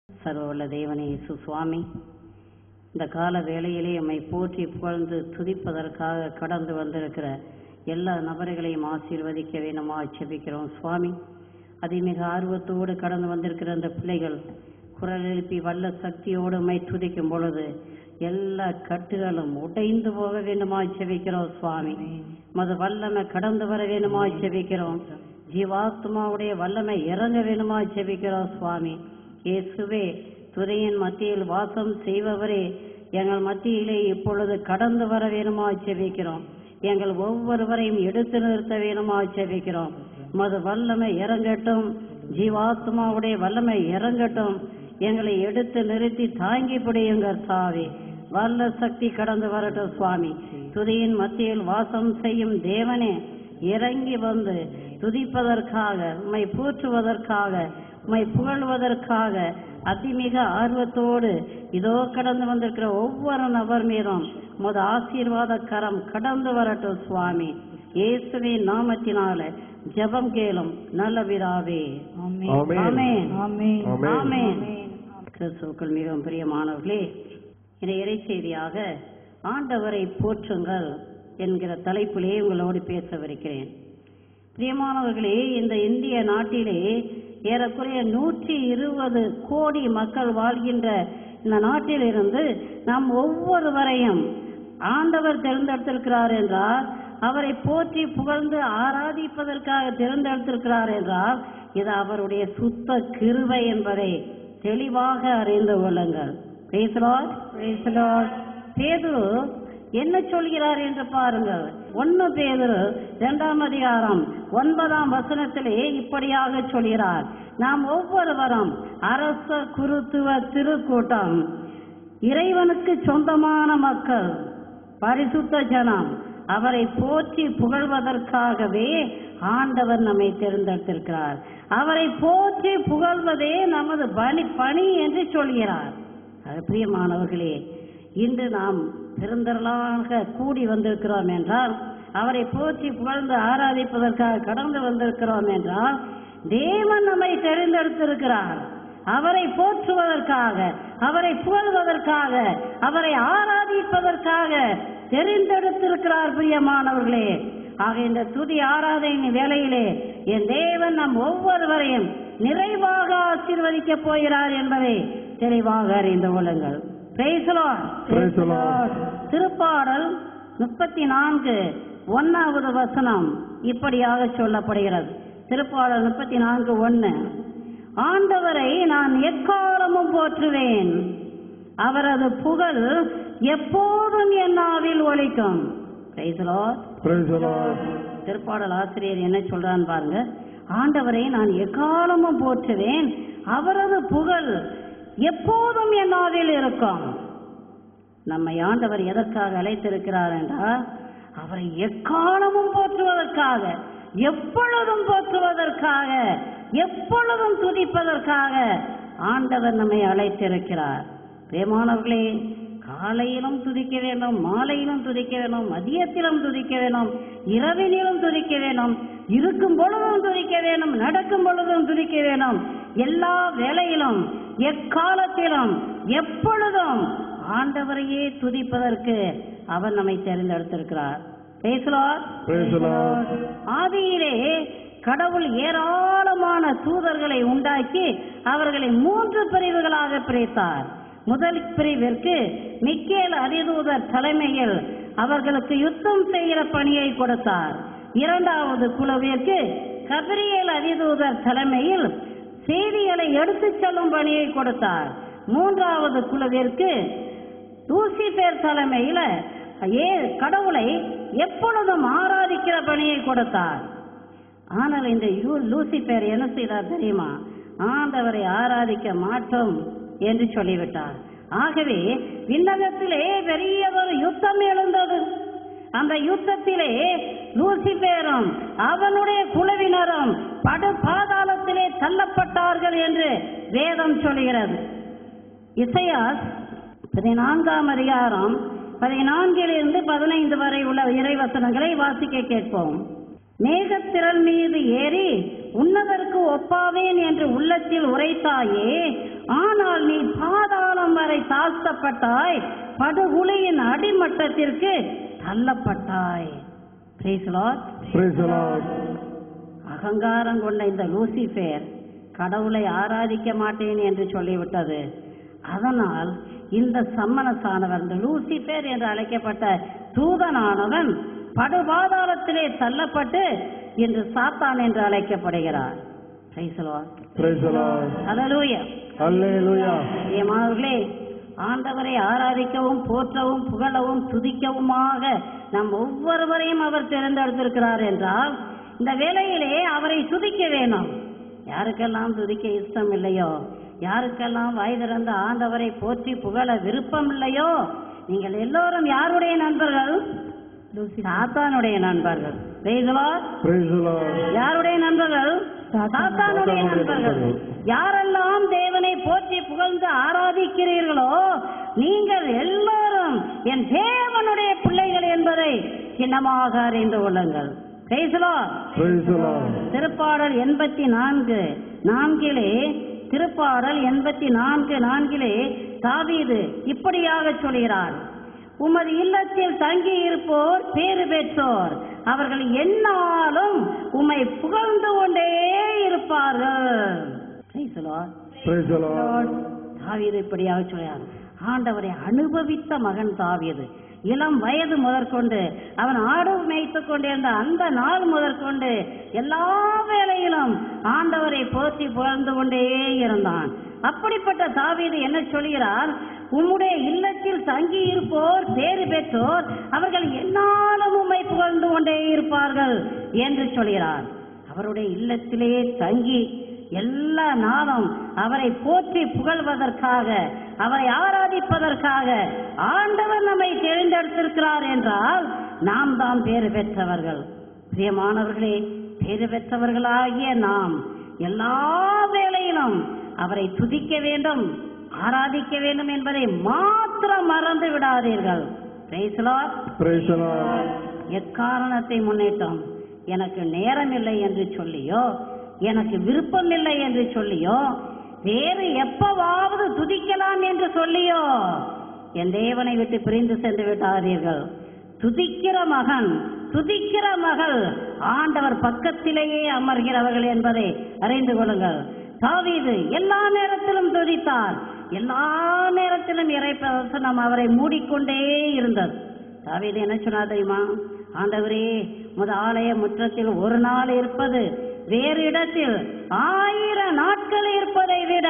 சர்வவல்ல தேவனே இயேசு சுவாமி இந்த கால வேளையிலே உம்மை போற்றி புகழ்ந்து துதிப்பதற்காக கடந்து வந்திருக்கிற எல்லா நபர்களையும் ஆசீர்வதிக்க வேண்டுமா செபிக்கிறோம் சுவாமி அதிமிக ஆர்வத்தோடு கடந்து வந்திருக்கிற அந்த பிள்ளைகள் குரல் எழுப்பி வல்ல சக்தியோடு உம்மை துதிக்கும் பொழுது எல்லா கட்டுகளும் உடைந்து போக வேண்டுமா செபிக்கிறோம் சுவாமி மது வல்லமை கடந்து வர வேண்டுமா செபிக்கிறோம் ஜீவாத்மாவுடைய வல்லமை இறங்க வேண்டுமா செபிக்கிறோம் சுவாமி இயேசுவே துறையின் மத்தியில் வாசம் செய்பவரே எங்கள் மத்தியிலே இப்பொழுது கடந்து வர வேணுமா செபிக்கிறோம் எங்கள் ஒவ்வொருவரையும் எடுத்து நிறுத்த வேணுமா செபிக்கிறோம் மது வல்லமை இறங்கட்டும் ஜீவாத்மாவுடைய வல்லமை இறங்கட்டும் எங்களை எடுத்து நிறுத்தி தாங்கி பிடியுங்கள் சாவி வல்ல சக்தி கடந்து வரட்டும் சுவாமி துதியின் மத்தியில் வாசம் செய்யும் தேவனே இறங்கி வந்து துதிப்பதற்காக உம்மை போற்றுவதற்காக உம்மை புகழ்வதற்காக அதிமிக ஆர்வத்தோடு இதோ கடந்து வந்திருக்கிற ஒவ்வொரு நபர் மீதும் முத ஆசீர்வாத கரம் கடந்து வரட்டும் சுவாமி இயேசுவின் நாமத்தினால ஜெபம் கேளும் நல்ல விராவே ஆமென். ஆமென் ஆமென். ஆமென் கிறிஸ்துவுக்குள் மிகவும் பிரியமானவர்களே இந்த இறைச்செய்தியாக ஆண்டவரை போற்றுங்கள் என்கிற தலைப்பிலே உங்களோடு பேசவிருக்கிறேன் பிரியமானவர்களே இந்த இந்திய நாட்டிலே ஏறக்குறைய நூற்றி இருபது கோடி மக்கள் வாழ்கின்ற இந்த நாட்டிலிருந்து நாம் ஒவ்வொருவரையும் ஆண்டவர் தேர்ந்தெடுத்திருக்கிறார் என்றால் அவரை போற்றி புகழ்ந்து ஆராதிப்பதற்காக தேர்ந்தெடுத்திருக்கிறார் என்றால் இது அவருடைய சுத்த கிருபை என்பதை தெளிவாக அறிந்து கொள்ளுங்கள் Praise the Lord. Praise the Lord. பேதுரு என்ன சொல்கிறார் என்று பாருங்கள் ஒன்னு பேதுரு இரண்டாம் அதிகாரம் ஒன்பதாம் வசனத்திலே இப்படியாக சொல்கிறார் நாம் ஒவ்வொருவரும் அரச குருத்துவ திருக்கூட்டம் இறைவனுக்கு சொந்தமான மக்கள் பரிசுத்த ஜனம் அவரை போற்றி புகழ்வதற்காகவே ஆண்டவர் நம்மை தேர்ந்தெடுத்திருக்கிறார் அவரை போற்றி புகழ்வதே நமது பணி பணி என்று சொல்கிறார் அது பிரியமானவர்களே இன்று நாம் பெருந்தரலாக கூடி வந்திருக்கிறோம் என்றால் அவரை போற்றி புகழ்ந்து ஆராதிப்பதற்காக கடந்து வந்திருக்கிறோம் என்றால் தேவன் நம்மை தெரிந்தெடுத்திருக்கிறார் அவரை போற்றுவதற்காக அவரை புகழ்வதற்காக அவரை ஆராதிப்பதற்காக தெரிந்தெடுத்திருக்கிறார் பிரியமானவர்களே ஆக இந்த துதி ஆராதனை வேளையிலே என் தேவன் நம் ஒவ்வொருவரையும் நிறைவாக ஆசீர்வதிக்க போகிறார் என்பதை தெளிவாக அறிந்து கொள்ளுங்கள் Praise the Lord. Praise the Lord. திருப்பாடல் முப்பத்தி நான்கு ஒன்னாவது வசனம் இப்படியாக சொல்லப்படுகிறது திருப்பாடல் முப்பத்தி நான்கு ஒன்னு ஆண்டவரை நான் எக்காலமும் போற்றுவேன் அவரது புகழ் எப்போதும் என் நாவில் ஒலிக்கும் Praise the Lord. Praise the Lord. திருப்பாடல் ஆசிரியர் என்ன சொல்றான்னு பாருங்க ஆண்டவரை நான் எக்காலமும் போற்றுவேன் அவரது புகழ் எப்போதும் என் நாவில் இருக்கும் நம்மை ஆண்டவர் எதற்காக அழைத்திருக்கிறார் என்றால் அவரை எக்காலமும் போற்றுவதற்காக எப்பொழுதும் போற்றுவதற்காக எப்பொழுதும் துதிப்பதற்காக ஆண்டவர் நம்மை அழைத்திருக்கிறார் பிரேமானவர்களே காலையிலும் துதிக்க வேண்டும் மாலையிலும் துதிக்க வேண்டும் மதியத்திலும் துதிக்க வேண்டும் இரவினிலும் துதிக்க வேண்டும் இருக்கும் பொழுதும் துதிக்க வேண்டும் நடக்கும் பொழுதும் துதிக்க வேண்டும் எல்லா வேளையிலும் எக்காலத்திலும் எப்பொழுதும் ஆண்டவரையே துதிப்பதற்கு அவர் நம்மை தேர்ந்தெடுத்திருக்கிறார் பேசலாம் Praise the Lord. ஆதியிலே கடவுள் ஏராளமான தூதர்களை உண்டாக்கி அவர்களை மூன்று பிரிவுகளாக பிரித்தார் முதல் பிரிவிற்கு மிக்கேல் அதிதூதர் தலைமையில் அவர்களுக்கு யுத்தம் செய்கிற பணியை கொடுத்தார் இரண்டாவது குழுவிற்கு கபிரியேல் அதிதூதர் தலைமையில் செய்திகளை எடுத்துச் செல்லும் பணியை கொடுத்தார் மூன்றாவது குழுவிற்கு லூசிபேர் தலைமையில ஏ கடவுளை எப்பொழுதும் ஆராதிக்கிற பணியை கொடுத்தார் ஆனால் இந்த யூ- லூசிபேர் என்ன செய்தார் தெரியுமா ஆண்டவரை ஆராதிக்க மாட்டோம் என்று சொல்லிவிட்டார் ஆகவே விண்ணகத்திலே பெரியதொரு யுத்தம் எழுந்தது அந்த யுத்தத்திலே லூசிபேரும் அவனுடைய குழுவினரும் படு பாதாளத்திலே தள்ளப்பட்டார்கள் என்று வேதம் சொல்கிறது இசையாஸ் பதினான்காம் அதிகாரம் பதினான்கிலிருந்து பதினைந்து வரை உள்ள இறைவசனங்களை வாசிக்க கேட்போம் மேகத்திரள் மீது ஏறி உன்னதற்கு ஒப்பாவேன் என்று உள்ளத்தில் உரைத்தாயே ஆனால் தாழ்த்தப்பட்டாய் படுகுழியின் அடிமட்டத்திற்கு தள்ளப்பட்டாய் Praise the Lord. Praise the Lord. அகங்காரம் கொண்ட இந்த லூசிஃபேர் கடவுளை ஆராதிக்க மாட்டேன் என்று சொல்லிவிட்டது அதனால் இந்த சம்மனசானவர் இந்த லூசிஃபேர் என்று அழைக்கப்பட்ட தூதனானவன் படுபாதாளத்திலே தள்ளப்பட்டு இன்று சாத்தான் என்று அழைக்கப்படுகிறார் Praise the Lord. Praise the Lord. Hallelujah. Hallelujah. பிரியமானவர்களே ஆண்டவரை ஆராதிக்கவும் போற்றவும் புகழவும் துதிக்கவுமாக நம் ஒவ்வொருவரையும் அவர் தேர்ந்தெடுத்திருக்கிறார் என்றால் இந்த வேளையிலே அவரை துதிக்க வேணும் யாருக்கெல்லாம் துதிக்க இஷ்டம் இல்லையோ யாருக்கெல்லாம் வாய் திறந்த ஆண்டவரை போற்றி புகழ விருப்பம் இல்லையோ நீங்கள் எல்லோரும் யாருடைய நண்பர்கள் சாத்தானுடைய நண்பர்கள் Praise the Lord. Praise the Lord. யாருடைய நண்பர்கள் சாத்தானுடைய சாத்தானுடைய நண்பர்கள் நண்பர்கள். யாரெல்லாம் தேவனை போற்றி புகழ்ந்து ஆராதிக்கிறீர்களோ நீங்கள் எல்லோரும் என் தேவனுடைய பிள்ளைகள் என்பதை சின்னமாக அறிந்து கொள்ளுங்கள் Praise the Lord. Praise the Lord. திருப்பாடல் எண்பத்தி நான்கு நான்கிலே திருப்பாடல் எண்பத்தி நான்கு நான்கிலே தாவீது இப்படியாக சொல்கிறார் உமது இல்லத்தில் தங்கி இருப்போர் பேறு பெற்றோர் அவர்கள் எந்நாளும் உம்மை புகழ்ந்து கொண்டே இருப்பார்கள் Praise the Lord. Praise the Lord. தாவீது இப்படியாக சொல்கிறார் ஆண்டவரை அனுபவித்த மகன் தாவீது இளம் வயது முதற்கொண்டு அவன் ஆடு மேய்த்துக் கொண்டிருந்த அந்த நாள் முதற்கொண்டு எல்லா வேளையிலும் ஆண்டவரை போற்றி புகழ்ந்து கொண்டே இருந்தான் அப்படிப்பட்ட தாவீது என்ன சொல்கிறார் உம்முடைய இல்லத்தில் தங்கி இருப்போர் பேறு பெற்றோர் அவர்கள் எந்நாளும் உம்மை புகழ்ந்து கொண்டே இருப்பார்கள் என்று சொல்கிறார் அவருடைய இல்லத்திலே தங்கி எல்லா நாளும் அவரை போற்றி புகழ்வதற்காக அவரை ஆராதிப்பதற்காக ஆண்டவர் நம்மை தேர்ந்தெடுத்திருக்கிறார் என்றால் நாம் தான் பேறு பெற்றவர்கள் பிரியமானவர்களே பேறு பெற்றவர்களாகிய நாம் எல்லா வேளையிலும் அவரை துதிக்க வேண்டும் ஆராதிக்க வேண்டும் என்பதை மாத்திரம் மறந்து விடாதீர்கள் Praise the Lord. Praise the Lord. எக்காரணத்தை முன்னிட்டும் எனக்கு நேரம் இல்லை என்று சொல்லியோ எனக்கு விருப்பம் இல்லை என்று சொல்லியோ வேறு எப்பவாவது துதிக்கலாம் என்று சொல்லியோ என் தேவனை விட்டு பிரிந்து சென்று விட்டாதீர்கள் துதிக்கிற மகன் துதிக்கிற மகள் ஆண்டவர் பக்கத்திலேயே அமர்கிறவர்கள் என்பதை அறிந்து கொள்ளுங்கள் தாவீது எல்லா நேரத்திலும் துதித்தார் எல்லா நேரத்திலும் இறை பிரசனம் அவரை மூடிக்கொண்டே இருந்தது தாவீது என்ன சொன்னார் தெரியுமா ஆண்டவரே முத ஆலய முற்றத்தில் ஒரு நாள் இருப்பது வேறு இடத்தில் ஆயிரம் நாட்கள் இருப்பதை விட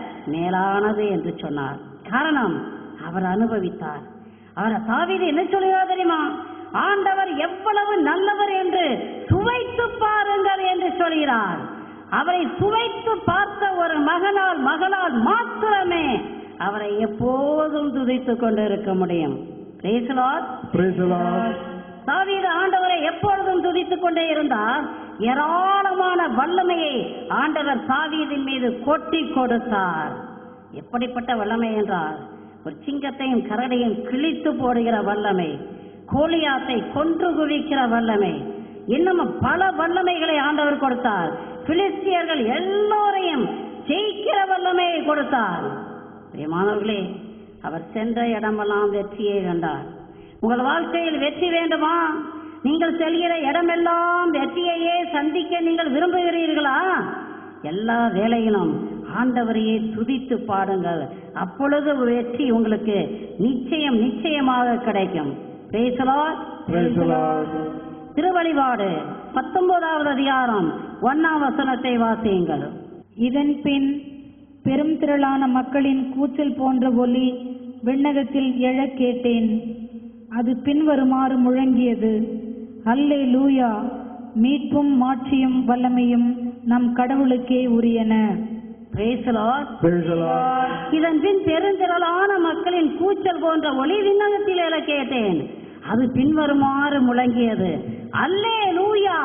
மேலானது என்று சொன்னார் காரணம் அவர் அனுபவித்தார் அவர் தாவீது என்ன சொல்கிறார் தெரியுமா ஆண்டவர் எவ்வளவு நல்லவர் என்று சுவைத்து பாருங்கள் என்று சொல்கிறார் அவரை சுவைத்து பார்த்த ஒரு மகனால் மகளால் மாத்திரமே அவரை எப்போதும் துதித்துக் கொண்டிருக்க முடியும் Praise the Lord. Praise the Lord. தாவீது ஆண்டவரை எப்பொழுதும் துதித்துக் கொண்டே இருந்தார் ஏராளமான வல்லமையை ஆண்டவர் தாவீதின் மீது கொட்டி கொடுத்தார் எப்படிப்பட்ட வல்லமை என்றால் ஒரு சிங்கத்தையும் கரடையும் கிழித்து போடுகிற வல்லமை கோலியாத்தை கொன்று குவிக்கிற வல்லமை இன்னும் பல வல்லமைகளை ஆண்டவர் கொடுத்தார் பிலிஸ்தியர்கள் எல்லோரையும் ஜெயிக்கிற வல்லமையை கொடுத்தார் பிரியமானவர்களே அவர் சென்ற இடமெல்லாம் வெற்றியை கண்டார் உங்கள் வாழ்க்கையில் வெற்றி வேண்டுமா நீங்கள் செல்கிற இடமெல்லாம் வெற்றியையே சந்திக்க நீங்கள் விரும்புகிறீர்களா எல்லா வேலையிலும் ஆண்டவரையே துதித்து பாடுங்கள் அப்பொழுது வெற்றி உங்களுக்கு நிச்சயம் நிச்சயமாக கிடைக்கும் Praise the Lord. Praise the Lord. திருவழிபாடு பத்தொன்பதாவது அதிகாரம் ஒன்னாம் வசனத்தை வாசியுங்கள் இதன் பின் பெரும் திரளான மக்களின் கூச்சல் போன்ற ஒலி விண்ணகத்தில் எழக் கேட்டேன் அது பின்வருமாறு முழங்கியது அல்லே லூயா மீட்பும் மாட்சியும் வல்லமையும் நம் கடவுளுக்கே உரியன Praise the Lord. Praise the Lord. இதன் பின் பெருந்திரளான மக்களின் கூச்சல் போன்ற ஒளி விண்ணகத்தில் எழ கேட்டேன் அது பின்வருமாறு முழங்கியது அல்லே லூயா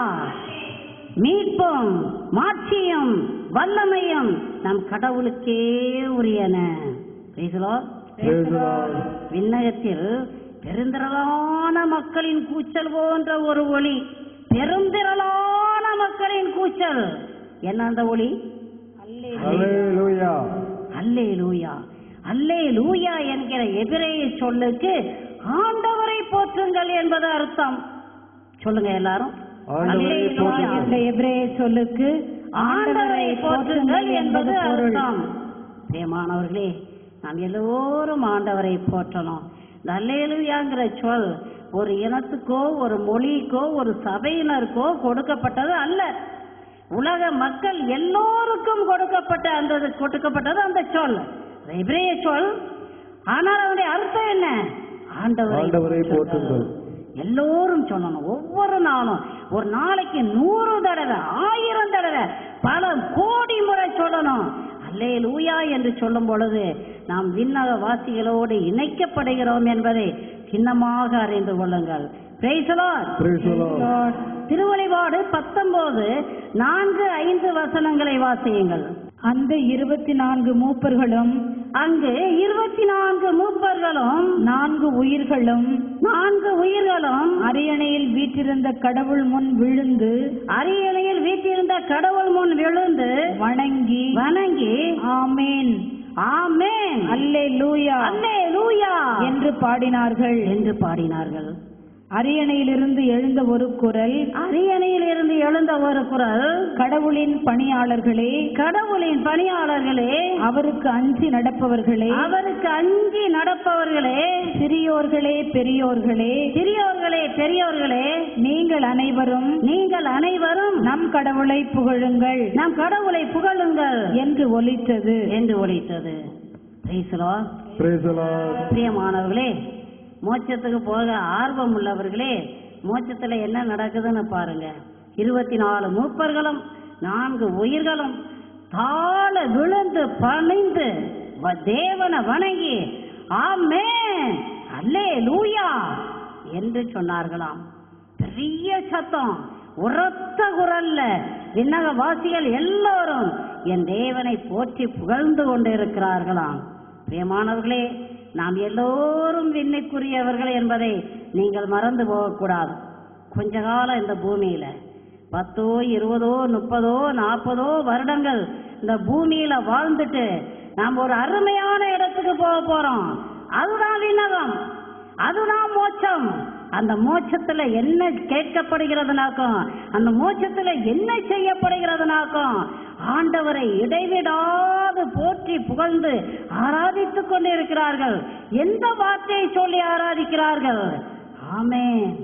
மீட்பும் மாட்சியும் வல்லமையும் நம் கடவுளுக்கே உரியன Praise the Lord. Praise the Lord. விண்ணகத்தில் பெருந்திரளான மக்களின் கூச்சல் போன்ற ஒரு ஒளி பெருந்திரளான மக்களின் கூச்சல் என்ன அந்த ஒளி Hallelujah. அல்லேலூயா அல்லே லூயா என்கிற எபிரேய சொல்லுக்கு ஆண்டவரை போற்றுங்கள் என்பது அர்த்தம் சொல்லுங்க எல்லாரும் ஆண்டவரை அல்லேலூயா போற்றுங்கள். என்ற எபிரேய சொல்லுக்கு ஆண்டவரை போற்றுங்கள் என்பது பொருள் அர்த்தம் பிரியமானவர்களே நாம் எல்லோரும் ஆண்டவரை போற்றணும் இந்த அல்லேலூயாங்கிற சொல் ஒரு இனத்துக்கோ ஒரு மொழிக்கோ ஒரு சபையினருக்கோ கொடுக்கப்பட்டது அல்ல உலக மக்கள் எல்லோருக்கும் கொடுக்கப்பட்ட அந்த கொடுக்கப்பட்டது அந்த சொல் அது எபிரேய சொல் ஆனால் அதனுடைய அர்த்தம் என்ன ஆண்டவரை ஆண்டவரை போற்றுங்கள். எல்லோரும் சொல்லணும் ஒவ்வொரு நாளும் ஒரு நாளைக்கு நூறு தடவை ஆயிரம் தடவை பல கோடி முறை சொல்லணும் அல்லே லூயா என்று சொல்லும் பொழுது நாம் விண்ணக வாசிகளோடு இணைக்கப்படுகிறோம் என்பதை சின்னமாக அறிந்து கொள்ளுங்கள் Praise the Lord. Praise the Lord. திருவழிபாடு பத்தொன்பது நான்கு ஐந்து வசனங்களை வாசியுங்கள் அந்த இருபத்தி நான்கு மூப்பர்களும் அங்கு இருபத்தி நான்கு மூப்பர்களும் நான்கு உயிர்களும் நான்கு உயிர்களும் அரியணையில் வீற்றிருந்த கடவுள் முன் விழுந்து அரியணையில் வீட்டிருந்த கடவுள் முன் விழுந்து வணங்கி வணங்கி ஆமேன் ஆமென் அல்லே லூயா அல்லேலூயா என்று பாடினார்கள் என்று பாடினார்கள் அரியணையிலிருந்து எழுந்த ஒரு குரல் அரியணையில் இருந்து எழுந்த ஒரு குரல் கடவுளின் பணியாளர்களே கடவுளின் பணியாளர்களே அவருக்கு அஞ்சி நடப்பவர்களே அவருக்கு அஞ்சி நடப்பவர்களே சிறியோர்களே பெரியோர்களே சிறியோர்களே பெரியோர்களே நீங்கள் அனைவரும் நீங்கள் அனைவரும் நம் கடவுளை புகழுங்கள் நம் கடவுளை புகழுங்கள் என்று ஒலித்தது என்று ஒலித்தது Praise the Lord. Praise the Lord. பிரியமானவர்களே மோட்சத்துக்கு போக ஆர்வம் உள்ளவர்களே மோட்சத்துல என்ன நடக்குதுன்னு பாருங்க இருபத்தி நாலு மூப்பர்களும் நான்கு உயிர்களும் தாழ விழுந்து பணிந்து வ- தேவனை வணங்கி ஆமே அல்லே லூயா என்று சொன்னார்களாம் பெரிய சத்தம் உரத்த குரல்ல விண்ணக வாசிகள் எல்லோரும் என் தேவனை போற்றி புகழ்ந்து கொண்டு இருக்கிறார்களாம் பிரியமானவர்களே நாம் எல்லோரும் விண்ணுக்குரியவர்கள் என்பதை நீங்கள் மறந்து போகக்கூடாது கொஞ்ச காலம் இந்த பூமியில பத்தோ இருபதோ முப்பதோ நாற்பதோ வருடங்கள் இந்த பூமியில வாழ்ந்துட்டு நாம் ஒரு அருமையான இடத்துக்கு போக போறோம் அதுதான் விண்ணகம் அதுதான் மோட்சம் அந்த மோட்சத்துல என்ன கேட்கப்படுகிறதுனாக்கும் அந்த மோட்சத்துல என்ன செய்யப்படுகிறதுனாக்கும் ஆண்டவரை இடைவிடாது போற்றி புகழ்ந்து ஆராதித்துக் கொண்டு இருக்கிறார்கள் எந்த வார்த்தையை சொல்லி ஆராதிக்கிறார்கள் ஆமே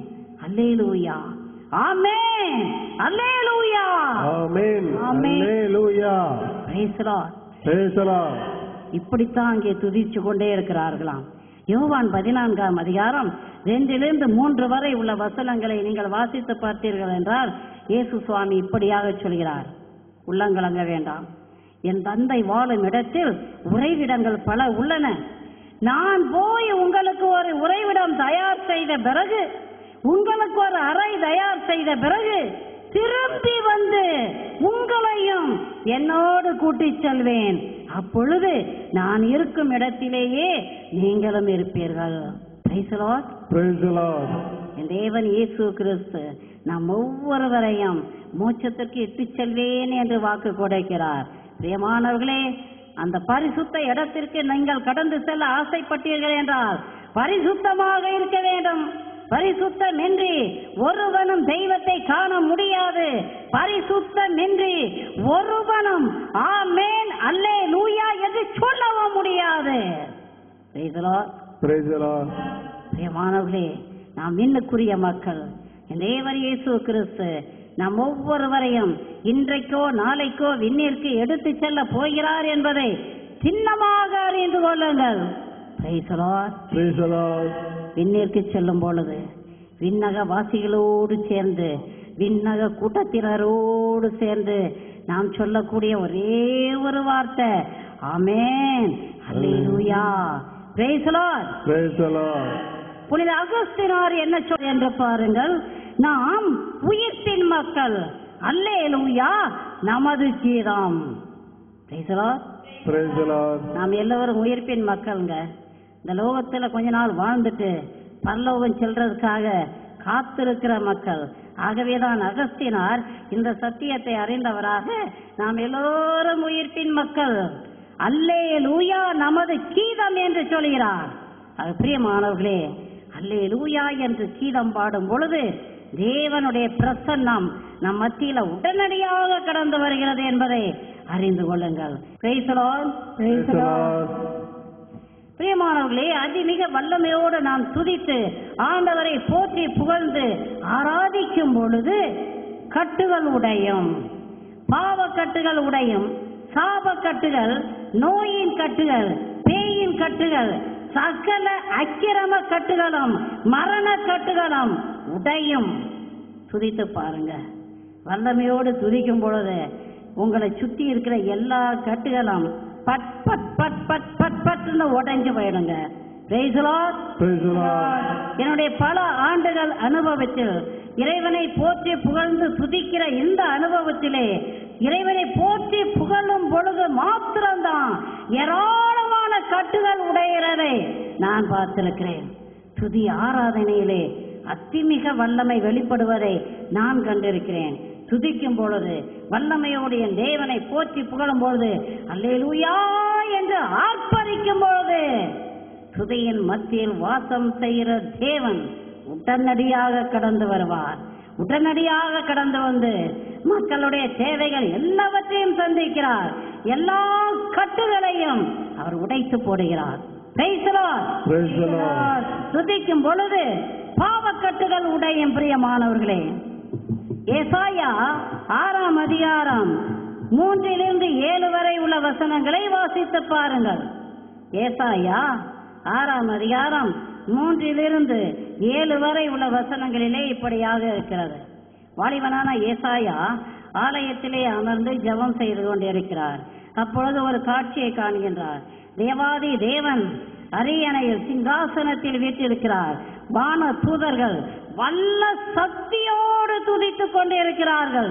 அல்லேலூயா ஆமே அல்லேலூயா Amen. Amen. Hallelujah. Praise the Lord. Praise the Lord. இப்படித்தான் அங்கே துதிச்சு கொண்டே இருக்கிறார்களாம் யோவான் பதினான்காம் அதிகாரம் ரெண்டிலிருந்து மூன்று வரை உள்ள வசனங்களை நீங்கள் வாசித்து பார்த்தீர்கள் என்றால் இயேசு சுவாமி இப்படியாக சொல்கிறார் உள்ளங்கலங்க வேண்டாம் என் தந்தை வாழும் இடத்தில் உறைவிடங்கள் பல உள்ளன நான் போய் உங்களுக்கு ஒரு உறைவிடம் தயார் செய்த பிறகு உங்களுக்கு ஒரு அறை தயார் செய்த பிறகு திரும்பி வந்து உங்களையும் என்னோடு கூட்டிச் செல்வேன் அப்பொழுது நான் இருக்கும் இடத்திலேயே நீங்களும் இருப்பீர்கள் Praise the Lord. Praise the Lord. என் தேவன் இயேசு கிறிஸ்து நாம் ஒவ்வொருவரையும் மோட்சத்திற்கு இட்டுச் செல்வேன் என்று வாக்கு கொடுக்கிறார் பிரியமானவர்களே அந்த பரிசுத்த இடத்திற்கு நீங்கள் கடந்து செல்ல ஆசைப்பட்டீர்கள் என்றால் பரிசுத்தமாக இருக்க வேண்டும் பரிசுத்தமின்றி ஒருவனும் தெய்வத்தை காண முடியாது பரிசுத்தமின்றி ஒருவனும் ஆமேன் அல்லே லூயா என்று சொல்லவும் முடியாது Praise the Lord. Praise the Lord. பிரியமானவர்களே நாம் விண்ணுக்குரிய மக்கள் என் தேவர் இயேசு கிறிஸ்து நாம் ஒவ்வொருவரையும் இன்றைக்கோ நாளைக்கோ விண்ணிற்கு எடுத்து செல்ல போகிறார் என்பதை சின்னமாக அறிந்து கொள்ளுங்கள் Praise the Lord. Praise the Lord. விண்ணிற்கு செல்லும் பொழுது விண்ணக வாசிகளோடு சேர்ந்து விண்ணக கூட்டத்தினரோடு சேர்ந்து நாம் சொல்லக்கூடிய ஒரே ஒரு வார்த்தை ஆமென் அல்லேலூயா Praise the Lord. Praise the Lord. புனித அகஸ்தினார் என்ன சொல் என்று பாருங்கள் நாம் உயிர்ப்பின் மக்கள் அல்லேலூயா நமது கீதம் Praise the Lord. Praise the Lord. நாம் எல்லோரும் உயிர்ப்பின் மக்கள்ங்க இந்த லோகத்துல கொஞ்ச நாள் வாழ்ந்துட்டு பரலோகம் செல்றதுக்காக காத்திருக்கிற மக்கள் ஆகவேதான் அகஸ்தினார் இந்த சத்தியத்தை அறிந்தவராக நாம் எல்லோரும் உயிர்ப்பின் மக்கள் அல்லே லூயா நமது கீதம் என்று சொல்கிறார் அது பிரியமானவர்களே அல்லேலூயா என்று கீதம் பாடும் பொழுது தேவனுடைய பிரசன்னம் நம் மத்தியில உடனடியாக கடந்து வருகிறது என்பதை அறிந்து கொள்ளுங்கள் Praise the Lord. Praise the Lord. பிரியமானவர்களே அதிமிக வல்லமையோடு நாம் துதித்து ஆண்டவரை போற்றி புகழ்ந்து ஆராதிக்கும் பொழுது கட்டுகள் உடையும் பாவக்கட்டுகள் உடையும் சாபக்கட்டுகள் நோயின் கட்டுகள் பேயின் கட்டுகள் சகல அக்கிரம கட்டுகளும் மரண கட்டுகளும் உடையும் துதித்து பாருங்க வல்லமையோடு துதிக்கும் பொழுது உங்களை சுத்தி இருக்கிற எல்லா கட்டுகளும் பட் பட் பட் பட் பட் பட்னு உடைஞ்சு போயிடுங்க Praise the Lord. Praise the Lord. என்னுடைய பல ஆண்டுகள் அனுபவத்தில் இறைவனை போற்றி புகழ்ந்து துதிக்கிற இந்த அனுபவத்திலே இறைவனை போற்றி புகழும் பொழுது மாத்திரம்தான் ஏராளமான கட்டுகள் உடைகிறதை நான் பார்த்திருக்கிறேன் துதி ஆராதனையிலே அத்திமிக வல்லமை வெளிப்படுவதை நான் கண்டிருக்கிறேன் துதிக்கும் பொழுது வல்லமையோடு என் தேவனை போற்றி புகழும் பொழுது அல்லேலூயா என்று ஆர்ப்பரிக்கும் பொழுது துதியின் மத்தியில் வாசம் செய்கிற தேவன் உடனடியாக கடந்து வருவார் உடனடியாக கடந்து வந்து மக்களுடைய தேவைகள் எல்லாவற்றையும் சந்திக்கிறார் எல்லா கட்டுகளையும் அவர் உடைத்து போடுகிறார் Praise the Lord. Praise the Lord. துதிக்கும் பொழுது பாவக்கட்டுகள் உடையும் பிரியமானவர்களே ஏசாயா ஆறாம் அதிகாரம் மூன்றிலிருந்து ஏழு வரை உள்ள வசனங்களை வாசித்து பாருங்கள் ஏசாயா ஆறாம் அதிகாரம் மூன்றிலிருந்து ஏழு வரை உள்ள வசனங்களிலே இப்படியாக இருக்கிறது வாலிபனான ஏசாயா ஆலயத்திலே அமர்ந்து ஜெபம் செய்து கொண்டிருக்கிறார் அப்பொழுது ஒரு காட்சியை காண்கின்றார் தேவாதி தேவன் அரியணையில் சிங்காசனத்தில் வீற்றிருக்கிறார் வான தூதர்கள் வல்ல சக்தியோடு துதித்துக் கொண்டிருக்கிறார்கள்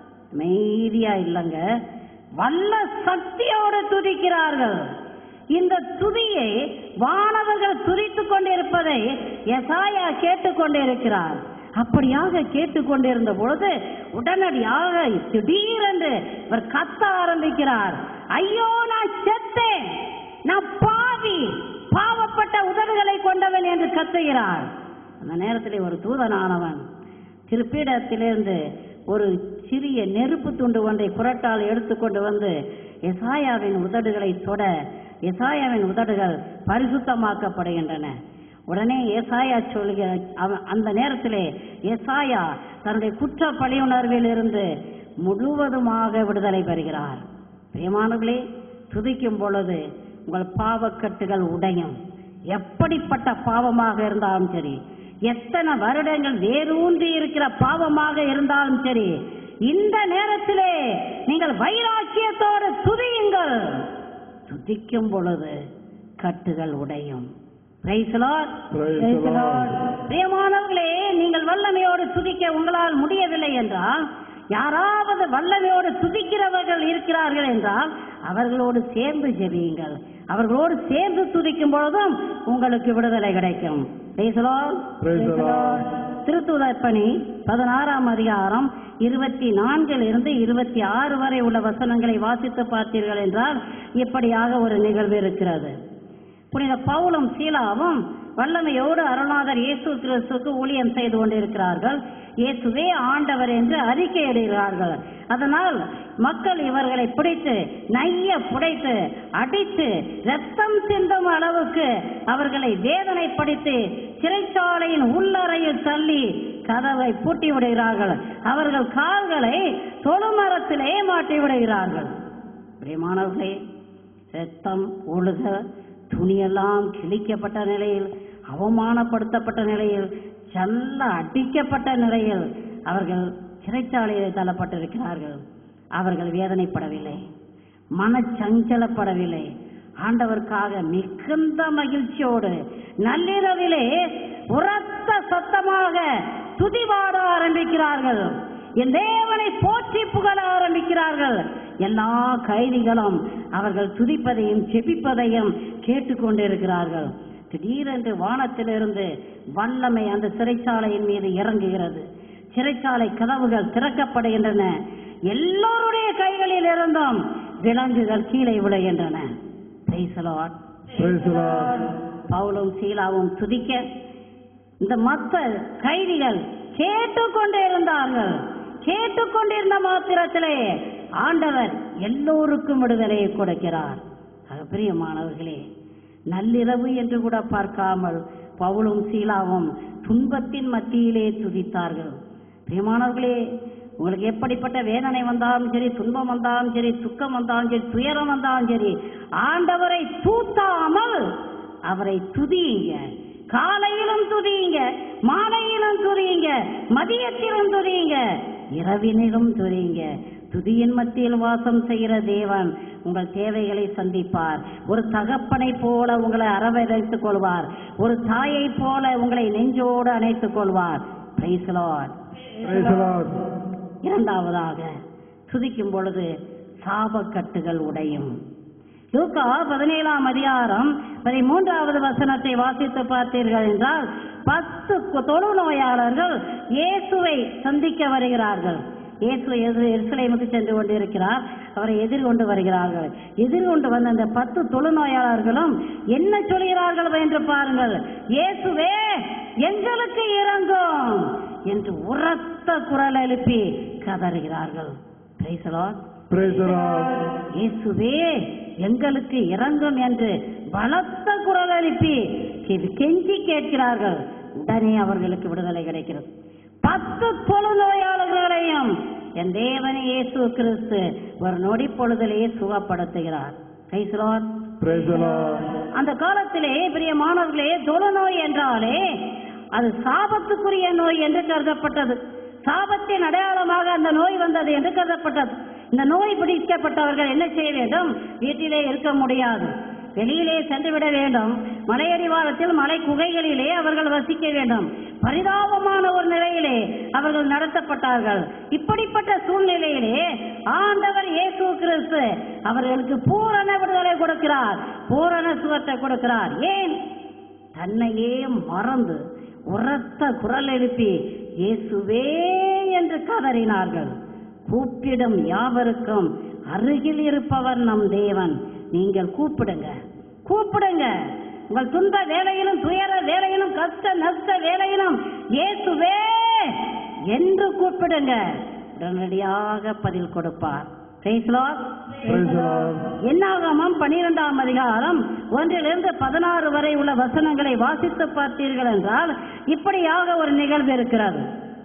அமைதியா இல்லைங்க வல்ல சக்தியோடு துதிக்கிறார்கள் இந்த துதியை வானவர்கள் துதித்துக் கொண்டிருப்பதை எசாயா கேட்டுக்கொண்டிருக்கிறார் அப்படியாக கேட்டுக்கொண்டிருந்த பொழுது உடனடியாக திடீரென்று இவர் கத்த ஆரம்பிக்கிறார் ஐயோ நான் செத்தேன் நான் பாவி பாவப்பட்ட உதடுகளை கொண்டவன் என்று கத்துகிறார் அந்த நேரத்தில் ஒரு தூதனானவன் திருப்பீடத்திலிருந்து ஒரு சிறிய நெருப்பு துண்டு ஒன்றை குரட்டால் எடுத்துக்கொண்டு வந்து எசாயாவின் உதடுகளை தொட எசாயாவின் உதடுகள் பரிசுத்தமாக்கப்படுகின்றன உடனே ஏசாயா சொல்லுக அவ- அந்த நேரத்திலே ஏசாயா தன்னுடைய குற்ற பழியுணர்வில் இருந்து முழுவதுமாக விடுதலை பெறுகிறார் பிரியமானவர்களே துதிக்கும் பொழுது உங்கள் பாவக்கட்டுகள் உடையும் எப்படிப்பட்ட பாவமாக இருந்தாலும் சரி எத்தனை வருடங்கள் வேரூன்றி இருக்கிற பாவமாக இருந்தாலும் சரி இந்த நேரத்திலே நீங்கள் வைராக்கியத்தோடு துதியுங்கள் துதிக்கும் பொழுது கட்டுகள் உடையும் Praise the Lord. Praise the Lord. பிரியமானவர்களே நீங்கள் வல்லமையோடு துதிக்க உங்களால் முடியவில்லை என்றால் யாராவது வல்லமையோடு துதிக்கிறவர்கள் இருக்கிறார்கள் என்றால் அவர்களோடு சேர்ந்து ஜெபியுங்கள் அவர்களோடு சேர்ந்து துதிக்கும் பொழுதும் உங்களுக்கு விடுதலை கிடைக்கும் Praise the Lord. Praise the Lord. திருத்துதர் பணி பதினாறாம் அதிகாரம் இருபத்தி நான்கில் இருந்து இருபத்தி ஆறு வரை உள்ள வசனங்களை வாசித்து பார்த்தீர்கள் என்றால் இப்படியாக ஒரு நிகழ்வு இருக்கிறது புனித பவுலும் சீலாவும் வல்லமையோடு அருணாதர் இயேசு கிறிஸ்துக்கு ஊழியம் செய்து கொண்டிருக்கிறார்கள் இயேசுவே ஆண்டவர் என்று அறிக்கையிடுகிறார்கள் அதனால் மக்கள் இவர்களை பிடித்து நைய புடைத்து அடித்து ரத்தம் சிந்தும் அளவுக்கு அவர்களை வேதனைப்படுத்தி சிறைச்சாலையின் உள்ளறையில் தள்ளி கதவை பூட்டி விடுகிறார்கள் அவர்கள் கால்களை தொழுமரத்திலே மாட்டி விடுகிறார்கள் பிரியமானவர்களே ரத்தம் ஒழுக துணியெல்லாம் கிழிக்கப்பட்ட நிலையில் அவமானப்படுத்தப்பட்ட நிலையில் சல்ல அடிக்கப்பட்ட நிலையில் அவர்கள் சிறைச்சாலையில் தள்ளப்பட்டிருக்கிறார்கள் அவர்கள் வேதனைப்படவில்லை மனச்சஞ்சலப்படவில்லை ஆண்டவருக்காக மிகுந்த மகிழ்ச்சியோடு நள்ளிரவிலே உரத்த சத்தமாக துதிபாட ஆரம்பிக்கிறார்கள் என் தேவனை போற்றி புகழ ஆரம்பிக்கிறார்கள் எல்லா கைதிகளும் அவர்கள் துதிப்பதையும் செபிப்பதையும் கேட்டுக்கொண்டிருக்கிறார்கள் திடீரென்று வானத்திலிருந்து வல்லமை அந்த சிறைச்சாலையின் மீது இறங்குகிறது சிறைச்சாலை கதவுகள் திறக்கப்படுகின்றன எல்லோருடைய கைகளில் இருந்தும் விலங்குகள் கீழே விழுகின்றன Praise the Lord. Praise the Lord. பவுலும் சீலாவும் துதிக்க இந்த மற்ற கைதிகள் கேட்டுக்கொண்டே இருந்தார்கள் கேட்டுக்கொண்டிருந்த மாத்திரத்திலே ஆண்டவர் எல்லோருக்கும் விடுதலையை கொடுக்கிறார் ஆக பிரியமானவர்களே நள்ளிரவு என்று கூட பார்க்காமல் பவுலும் சீலாவும் துன்பத்தின் மத்தியிலே துதித்தார்கள் பிரியமானவர்களே உங்களுக்கு எப்படிப்பட்ட வேதனை வந்தாலும் சரி துன்பம் வந்தாலும் சரி துக்கம் வந்தாலும் சரி துயரம் வந்தாலும் சரி ஆண்டவரை தூத்தாமல் அவரை துதியுங்க காலையிலும் துதியுங்க மாலையிலும் துதியுங்க மதியத்திலும் துதியுங்க இரவினிலும் துதியுங்க துதியின் மத்தியில் வாசம் செய்கிற தேவன் உங்கள் தேவைகளை சந்திப்பார் ஒரு தகப்பனை போல உங்களை அரவணைத்துக் கொள்வார் ஒரு தாயை போல உங்களை நெஞ்சோடு அணைத்துக் கொள்வார் Praise the Lord. Praise the Lord. இரண்டாவதாக துதிக்கும் பொழுது சாபக்கட்டுகள் உடையும் லூக்கா பதினேழாம் அதிகாரம் பதிமூன்றாவது வசனத்தை வாசித்து பார்த்தீர்கள் என்றால் பத்து கு- தொழுநோயாளர்கள் இயேசுவை சந்திக்க வருகிறார்கள் இயேசு எதிர் எருசலேமுக்கு சென்று கொண்டிருக்கிறார் அவரை எதிர்கொண்டு வருகிறார்கள் எதிர்கொண்டு வந்த அந்த பத்து தொழுநோயாளர்களும் என்ன சொல்கிறார்கள் என்று பாருங்கள் இயேசுவே எங்களுக்கு இறங்கும் என்று உரத்த குரல் எழுப்பி கதறுகிறார்கள் Praise the Lord. Praise the Lord. இயேசுவே எங்களுக்கு இறங்கும் என்று பலத்த குரல் எழுப்பி கெ- கெஞ்சி கேட்கிறார்கள் உடனே அவர்களுக்கு விடுதலை கிடைக்கிறது பத்து தொழுநோயாளர்களையும் என் தேவனே இயேசு கிறிஸ்து ஒரு நொடி பொழுதிலேயே சுகப்படுத்துகிறார் Praise the Lord. Praise the Lord. அந்த காலத்திலே பிரியமானவர்களே தொழுநோய் என்றாலே அது சாபத்துக்குரிய நோய் என்று கருதப்பட்டது சாபத்தின் அடையாளமாக அந்த நோய் வந்தது என்று கருதப்பட்டது இந்த நோய் பிடிக்கப்பட்டவர்கள் என்ன செய்ய வேண்டும் வீட்டிலே இருக்க முடியாது வெளியிலே சென்று விட வேண்டும் மலையடிவாரத்தில் மலை குகைகளிலே அவர்கள் வசிக்க வேண்டும் பரிதாபமான ஒரு நிலையிலே அவர்கள் நடத்தப்பட்டார்கள் இப்படிப்பட்ட சூழ்நிலையிலே ஆண்டவர் இயேசு கிறிஸ்து அவர்களுக்கு பூரண விடுதலை கொடுக்கிறார் பூரண சுகத்தை கொடுக்கிறார் ஏன் தன்னையே மறந்து உரத்த குரல் எழுப்பி இயேசுவே என்று கதறினார்கள் கூப்பிடும் யாவருக்கும் அருகில் இருப்பவர் நம் தேவன் நீங்கள் கூப்பிடுங்க கூப்பிடுங்க உங்கள் துன்ப வேலையிலும் துயர வேலையிலும் கஷ்ட நஷ்ட வேலையிலும் இயேசுவே என்று கூப்பிடுங்க உடனடியாக பதில் கொடுப்பார் Praise the Lord. Praise the Lord. என்னாகமம் பனிரெண்டாம் அதிகாரம் ஒன்றிலிருந்து பதினாறு வரை உள்ள வசனங்களை வாசித்து பார்த்தீர்கள் என்றால் இப்படியாக ஒரு நிகழ்வு இருக்கிறது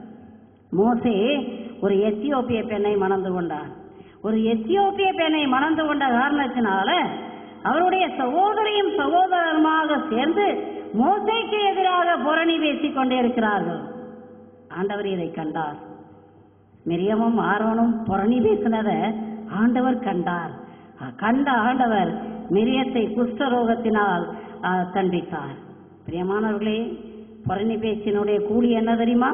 மோசே ஒரு எத்தியோப்பிய பெண்ணை மணந்து கொண்டார் ஒரு எத்தியோப்பிய பெண்ணை மணந்து கொண்ட காரணத்தினால அவருடைய சகோதரியும் சகோதரருமாக சேர்ந்து மோசேக்கு எதிராக புரணி பேசிக் கொண்டே இருக்கிறார்கள் ஆண்டவர் இதை கண்டார் மிரியமும் ஆரோனும் புரணி பேசினத ஆண்டவர் கண்டார் அஹ் கண்ட ஆண்டவர் மிரியத்தை குஷ்டரோகத்தினால் அஹ், தண்டித்தார் பிரியமானவர்களே புரணி பேச்சினுடைய கூலி என்ன தெரியுமா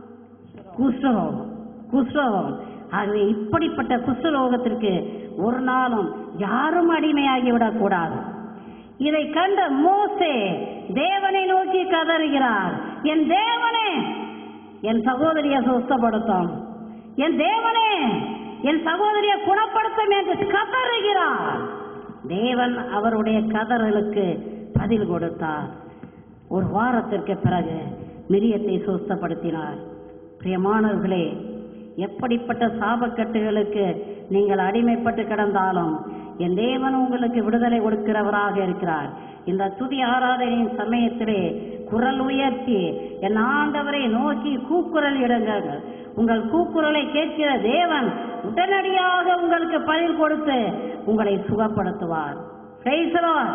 குஷ்டரோகம் குஷ்டரோகம் ஆகவே இப்படிப்பட்ட குஷ்டரோகத்திற்கு ஒரு நாளும் யாரும் அடிமையாகி விடக்கூடாது இதை கண்ட மோசே தேவனை நோக்கி கதறுகிறார் என் தேவனே என் சகோதரியை சுத்தப்படுத்தும் என் தேவனே என் சகோதரியை குணப்படுத்தும் என்று கதறுகிறார் தேவன் அவருடைய கதறலுக்கு பதில் கொடுத்தார் ஒரு வாரத்திற்கு பிறகு மிரியத்தை சுத்தப்படுத்தினார் பிரியமானவர்களே எப்படிப்பட்ட சாபக்கட்டுகளுக்கு நீங்கள் அடிமைப்பட்டு கிடந்தாலும் என் தேவன் உங்களுக்கு விடுதலை கொடுக்கிறவராக இருக்கிறார் இந்த துதி ஆராதனையின் சமயத்திலே குரல் உயர்த்தி என் ஆண்டவரை நோக்கி கூக்குரல் இடுங்கள் உங்கள் கூக்குரலை கேட்கிற தேவன் உடனடியாக உங்களுக்கு பதில் கொடுத்து உங்களை சுகப்படுத்துவார் Praise the Lord.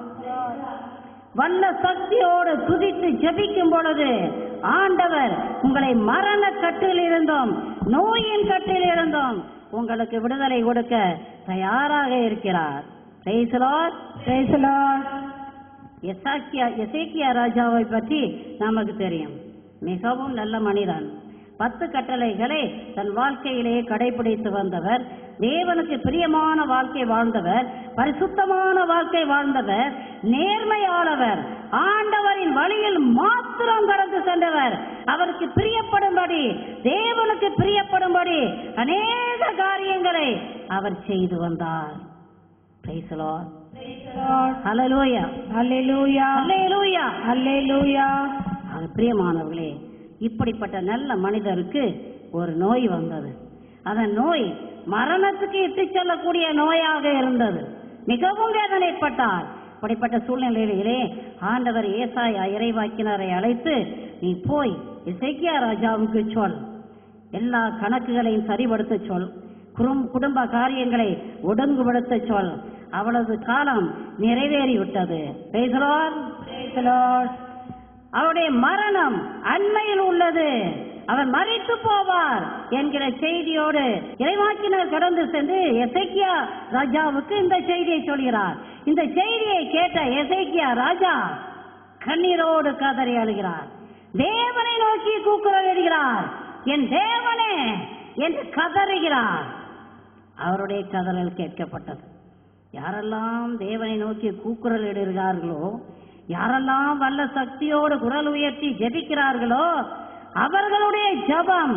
வல்ல சக்தியோடு துதித்து ஜெபிக்கும் பொழுது ஆண்டவர் உங்களை மரண கட்டில் இருந்தோம் நோயின் கட்டில் இருந்தோம் உங்களுக்கு விடுதலை கொடுக்க தயாராக இருக்கிறார் Praise the Lord. Praise the Lord. எசாக்கியா எசேக்கியா ராஜாவை பற்றி நமக்கு தெரியும் மிகவும் நல்ல மனிதன் பத்து கட்டளைகளை தன் வாழ்க்கையிலே கடைபிடித்து வந்தவர் தேவனுக்கு பிரியமான வாழ்க்கை வாழ்ந்தவர் பரிசுத்தமான வாழ்க்கை வாழ்ந்தவர் நேர்மையானவர் ஆண்டவரின் வழியில் மாத்திரம் கடந்து சென்றவர் அவருக்கு பிரியப்படும்படி தேவனுக்கு பிரியப்படும்படி அநேக காரியங்களை அவர் செய்து வந்தார் Praise the Lord. ஹalleluya அல்லேலூயா ஹalleluya அல்லேலூயா அது பிரியமானவர்களே இப்படிப்பட்ட நல்ல மனிதருக்கு ஒரு நோய் வந்தது அந்த நோய் மரணத்துக்கு இட்டு செல்லக்கூடிய நோயாக இருந்தது மிகவும் வேதனைப்பட்டார் இப்படிப்பட்ட சூழ்நிலையிலே ஆண்டவர் ஏசாயா இறைவாக்கினரை அழைத்து நீ போய் இசைக்கியா ராஜாவுக்கு சொல் எல்லா கணக்குகளையும் சரிபடுத்த சொல் குறும் குடும்ப காரியங்களை ஒடுங்குபடுத்த சொல் அவளது காலம் நிறைவேறிவிட்டது Praise the Lord. Praise the Lord. அவருடைய மரணம் அண்மையில் உள்ளது அவர் மறித்து போவார் என்கிற செய்தியோடு இறைவாக்கினர் கடந்து சென்று எசைக்கியா ராஜாவுக்கு இந்த செய்தியை சொல்கிறார் இந்த செய்தியை கேட்ட எசைக்கியா ராஜா கண்ணீரோடு கதறி அழுகிறார் தேவனை நோக்கி கூக்குரல் இடுகிறார் என் தேவனே என்று கதறுகிறார் அவருடைய கதறல் கேட்கப்பட்டது யாரெல்லாம் தேவனை நோக்கி கூக்குரல் இடுகிறார்களோ யாரெல்லாம் வல்ல சக்தியோடு குரல் உயர்த்தி ஜெபிக்கிறார்களோ அவர்களுடைய ஜெபம்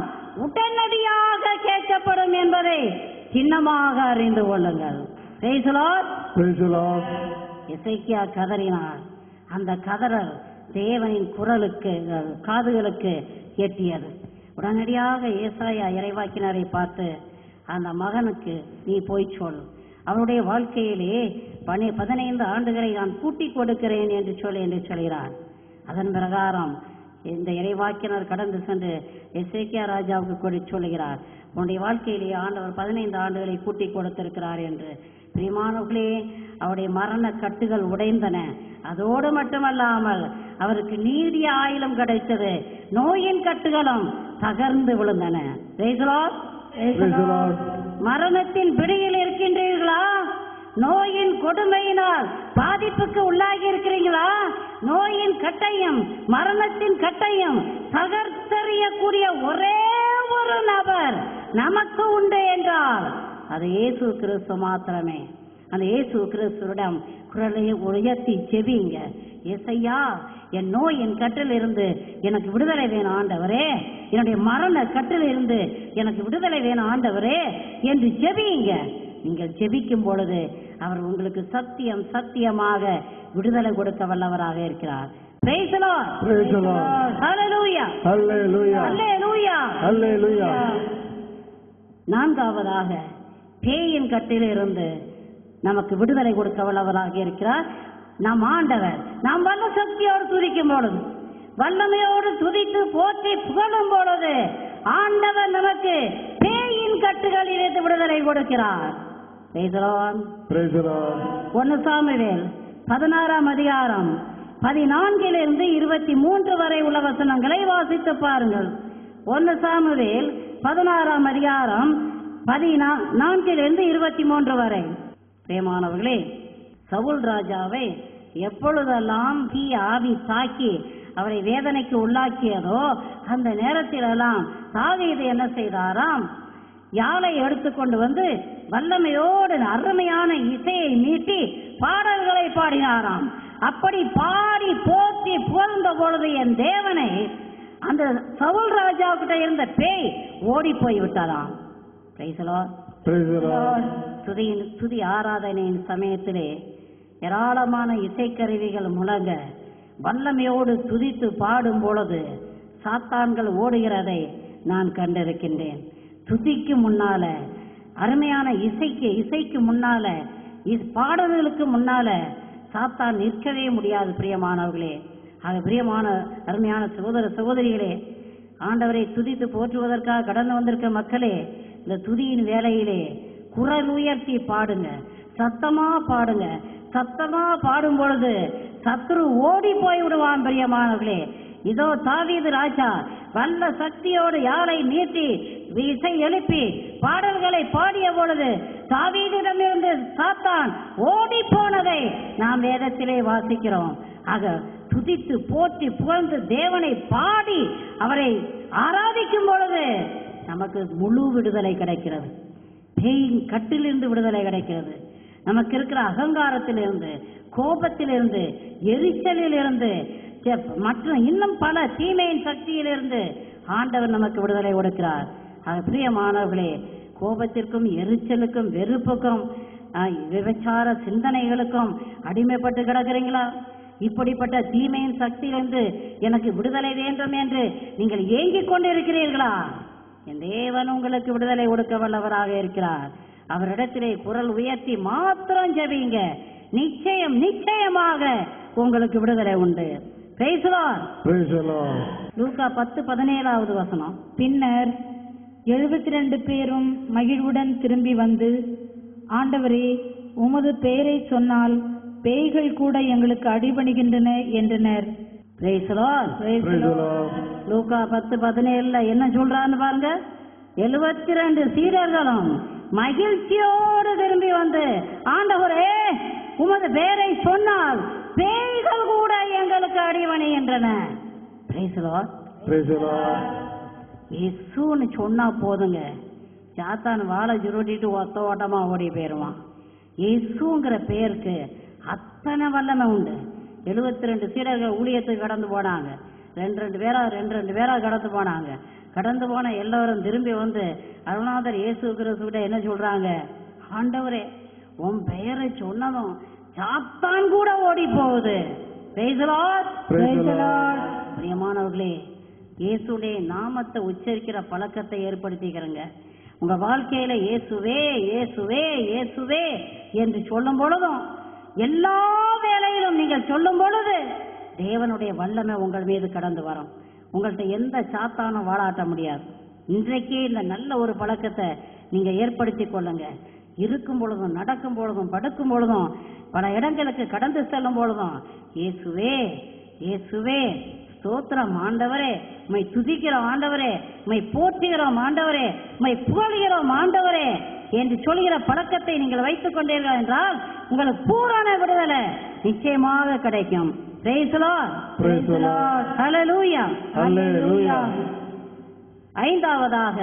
உடனடியாக கேட்கப்படும் என்பதை சின்னமாக அறிந்து கொள்ளுங்கள் Praise the Lord. Praise the Lord. இசைக்கியா கதறினார் அந்த கதறல் தேவனின் குரலுக்கு அஹ், காதுகளுக்கு எட்டியது உடனடியாக ஏசாயா இறைவாக்கினரை பார்த்து அந்த மகனுக்கு நீ போய் சொல் அவனுடைய வாழ்க்கையிலே பனி பதினைந்து ஆண்டுகளை நான் கூட்டிக் கொடுக்கிறேன் என்று சொல் என்று சொல்கிறார் அதன் பிரகாரம் இந்த இறைவாக்கினர் கடந்து சென்று எசேக்கியா ராஜாவுக்கு கொடி சொல்லுகிறார் உன்னுடைய வாழ்க்கையிலே ஆண்டவர் பதினைந்து ஆண்டுகளை கூட்டிக் கொடுத்திருக்கிறார் என்று பிரிமானவர்களே அவருடைய மரண கட்டுகள் உடைந்தன அதோடு மட்டுமல்லாமல் அவருக்கு நீடிய ஆயுளும் கிடைத்தது நோயின் கட்டுகளும் தகர்ந்து விழுந்தன Praise the Lord. Praise the Praise the Lord. Lord. மரணத்தின் பிடியில் இருக்கின்றீர்களா நோயின் கொடுமையினால் பாதிப்புக்கு உள்ளாகி இருக்கிறீங்களா நோயின் கட்டையும் மரணத்தின் கட்டையும் தகர்த்தெறியக்கூடிய ஒரே ஒரு நபர் நமக்கு உண்டு என்றால் அது இயேசு கிறிஸ்து மாத்திரமே அந்த இயேசு கிறிஸ்துவிடம் குரலை உயர்த்தி ஜெபிங்க ஏசையா என் நோய் என் கட்டில் இருந்து எனக்கு விடுதலை வேணும் ஆண்டவரே என்னுடைய மரண கட்டில் இருந்து எனக்கு விடுதலை வேணும் ஆண்டவரே என்று ஜெபியுங்க நீங்கள் ஜெபிக்கும் பொழுது அவர் உங்களுக்கு சத்தியம் சத்தியமாக விடுதலை கொடுக்க வல்லவராக இருக்கிறார் Praise the Lord. Praise the Lord. Hallelujah. Hallelujah. Hallelujah. Hallelujah. நான்காவதாக பேயின் கட்டிலிருந்து நமக்கு விடுதலை கொடுக்க வல்லவராக இருக்கிறார் நம் ஆண்டவர் நாம் வல்ல சக்தியோடு துதிக்கும் பொழுது வல்லமையோடு துதித்து போற்றி புகழும் பொழுது ஆண்டவர் நமக்கு பேயின் கட்டுகளிலிருந்து விடுதலை கொடுக்கிறார் Praise the Lord. Praise the Lord. ஒன்னு சாமுவேல் பதினாறாம் அதிகாரம் பதினான்கிலிருந்து இருபத்தி மூன்று வரை உள்ள வசனங்களை வாசித்து பாருங்கள் ஒன்னு சாமுவேல் பதினாறாம் அதிகாரம் பதினா நான்கிலிருந்து இருபத்தி மூன்று வரை பிரேமானவர்களே சவுல் ராஜாவை எப்பொழுதெல்லாம் தீ ஆவி தாக்கி அவரை வேதனைக்கு உள்ளாக்கியதோ அந்த நேரத்திலெல்லாம் தாவீது என்ன செய்தாராம் யாழை எடுத்துக்கொண்டு வந்து வல்லமையோடு அருமையான இசையை மீட்டி பாடல்களை பாடினாராம் அப்படி பாடி போற்றி புகழ்ந்த பொழுது என் தேவனை அந்த சவுல் ராஜா கிட்ட இருந்த பேய் ஓடி போய் விட்டதாம் Praise the Lord. Praise the Lord. துதியின் துதி ஆராதனையின் சமயத்திலே ஏராளமான இசைக்கருவிகள் முழங்க வல்லமையோடு துதித்து பாடும் பொழுது சாத்தான்கள் ஓடுகிறதை நான் கண்டிருக்கின்றேன் துதிக்கு முன்னால அருமையான இசைக்கு இசைக்கு முன்னால இஸ்- பாடல்களுக்கு முன்னால சாத்தான் நிற்கவே முடியாது பிரியமானவர்களே ஆக பிரியமான அருமையான சகோதர சகோதரிகளே ஆண்டவரை துதித்து போற்றுவதற்காக கடந்து வந்திருக்க மக்களே இந்த துதியின் வேலையிலே குரல் உயர்த்தி பாடுங்க சத்தமா பாடுங்க சத்தமா பாடும் பொழுது சத்துரு ஓடி போய் விடுவான் பிரியமானவர்களே இதோ தாவீது ராஜா வல்ல சக்தியோடு யாழை நீட்டி இசை எழுப்பி பாடல்களை பாடிய பொழுது தாவீதிடமிருந்து சாத்தான் ஓடி போனதை நாம் வேதத்திலே வாசிக்கிறோம் ஆக துதித்து போற்றி புகழ்ந்து தேவனை பாடி அவரை ஆராதிக்கும் பொழுது நமக்கு முழு விடுதலை கிடைக்கிறது பேயின் கட்டிலிருந்து விடுதலை கிடைக்கிறது நமக்கு இருக்கிற அகங்காரத்திலிருந்து கோபத்திலிருந்து எரிச்சலிலிருந்து செ- மற்ற இன்னும் பல தீமையின் சக்தியிலிருந்து ஆண்டவர் நமக்கு விடுதலை கொடுக்கிறார் ஆக பிரியமானவர்களே கோபத்திற்கும் எரிச்சலுக்கும் வெறுப்புக்கும் ஆ, விபச்சார சிந்தனைகளுக்கும் அடிமைப்பட்டு கிடக்கிறீங்களா இப்படிப்பட்ட தீமையின் சக்தியிலிருந்து எனக்கு விடுதலை வேண்டும் என்று நீங்கள் ஏங்கிக் கொண்டிருக்கிறீர்களா என் தேவன் உங்களுக்கு விடுதலை கொடுக்க வல்லவராக இருக்கிறார் அவரிடத்திலே குரல் உயர்த்தி மாத்திரம் ஜெபிங்க நிச்சயம் நிச்சயமாக உங்களுக்கு விடுதலை உண்டு பேசுவார் Praise the Lord. லூக்கா பத்து பதினேழாவது வசனம் பின்னர் எழுபத்தி ரெண்டு பேரும் மகிழ்வுடன் திரும்பி வந்து ஆண்டவரே உமது பெயரை சொன்னால் பேய்கள் கூட எங்களுக்கு அடிபணிகின்றன என்றனர் பேசுவார் Praise the Lord. லூக்கா பத்து பதினேழுல என்ன சொல்றான்னு பாருங்க எழுபத்தி ரெண்டு சீடர்களும் மகிழ்ச்சியோடு திரும்பி வந்து ஆண்டவரே உமது பேரை சொன்னால் பேய்கள் கூட எங்களுக்கு அடிவணிகின்றன Praise the Lord. Praise the Lord. இயேசுன்னு சொன்னா போதுங்க சாத்தான் வாழை சுருட்டிட்டு ஒத்த ஓட்டமா ஓடி போயிடுவான் இயேசுங்கிற பேருக்கு அத்தனை வல்லமை உண்டு எழுபத்தி ரெண்டு சீடர்கள் ஊழியத்துக்கு கடந்து போனாங்க ரெண்டு ரெண்டு பேரா ரெண்டு ரெண்டு பேரா கடந்து போனாங்க கடந்து போன எல்லாரும் திரும்பி வந்து அருணாதர் இயேசு கிறிஸ்துவிட என்ன சொல்றாங்க ஆண்டவரே உன் பெயரை சொன்னதும் சாத்தான் கூட ஓடி போகுது Praise the Lord. Praise the Lord. பிரியமானவர்களே இயேசுடைய நாமத்தை உச்சரிக்கிற பழக்கத்தை ஏற்படுத்திக்கிறங்க உங்க வாழ்க்கையில இயேசுவே இயேசுவே இயேசுவே என்று சொல்லும் பொழுதும் எல்லா வேளையிலும் நீங்கள் சொல்லும் பொழுது தேவனுடைய வல்லமை உங்கள் மீது கடந்து வரும் உங்கள்ட்ட எந்த சாத்தானும் வாழாட்ட முடியாது இன்றைக்கே இந்த நல்ல ஒரு பழக்கத்தை நீங்க ஏற்படுத்திக் கொள்ளுங்க இருக்கும் பொழுதும் நடக்கும் பொழுதும் படுக்கும் பொழுதும் பல இடங்களுக்கு கடந்து செல்லும் பொழுதும் இயேசுவே இயேசுவே ஸ்தோத்திரம் ஆண்டவரே உம்மை துதிக்கிறோம் ஆண்டவரே உம்மை போற்றுகிறோம் ஆண்டவரே உம்மை புகழ்கிறோம் ஆண்டவரே என்று சொல்கிற பழக்கத்தை நீங்கள் வைத்துக் கொண்டீர்கள் என்றால் உங்களுக்கு பூரண விடுதலை நிச்சயமாக கிடைக்கும் Praise the Lord. Praise the Lord. Hallelujah. Hallelujah. ஐந்தாவதாக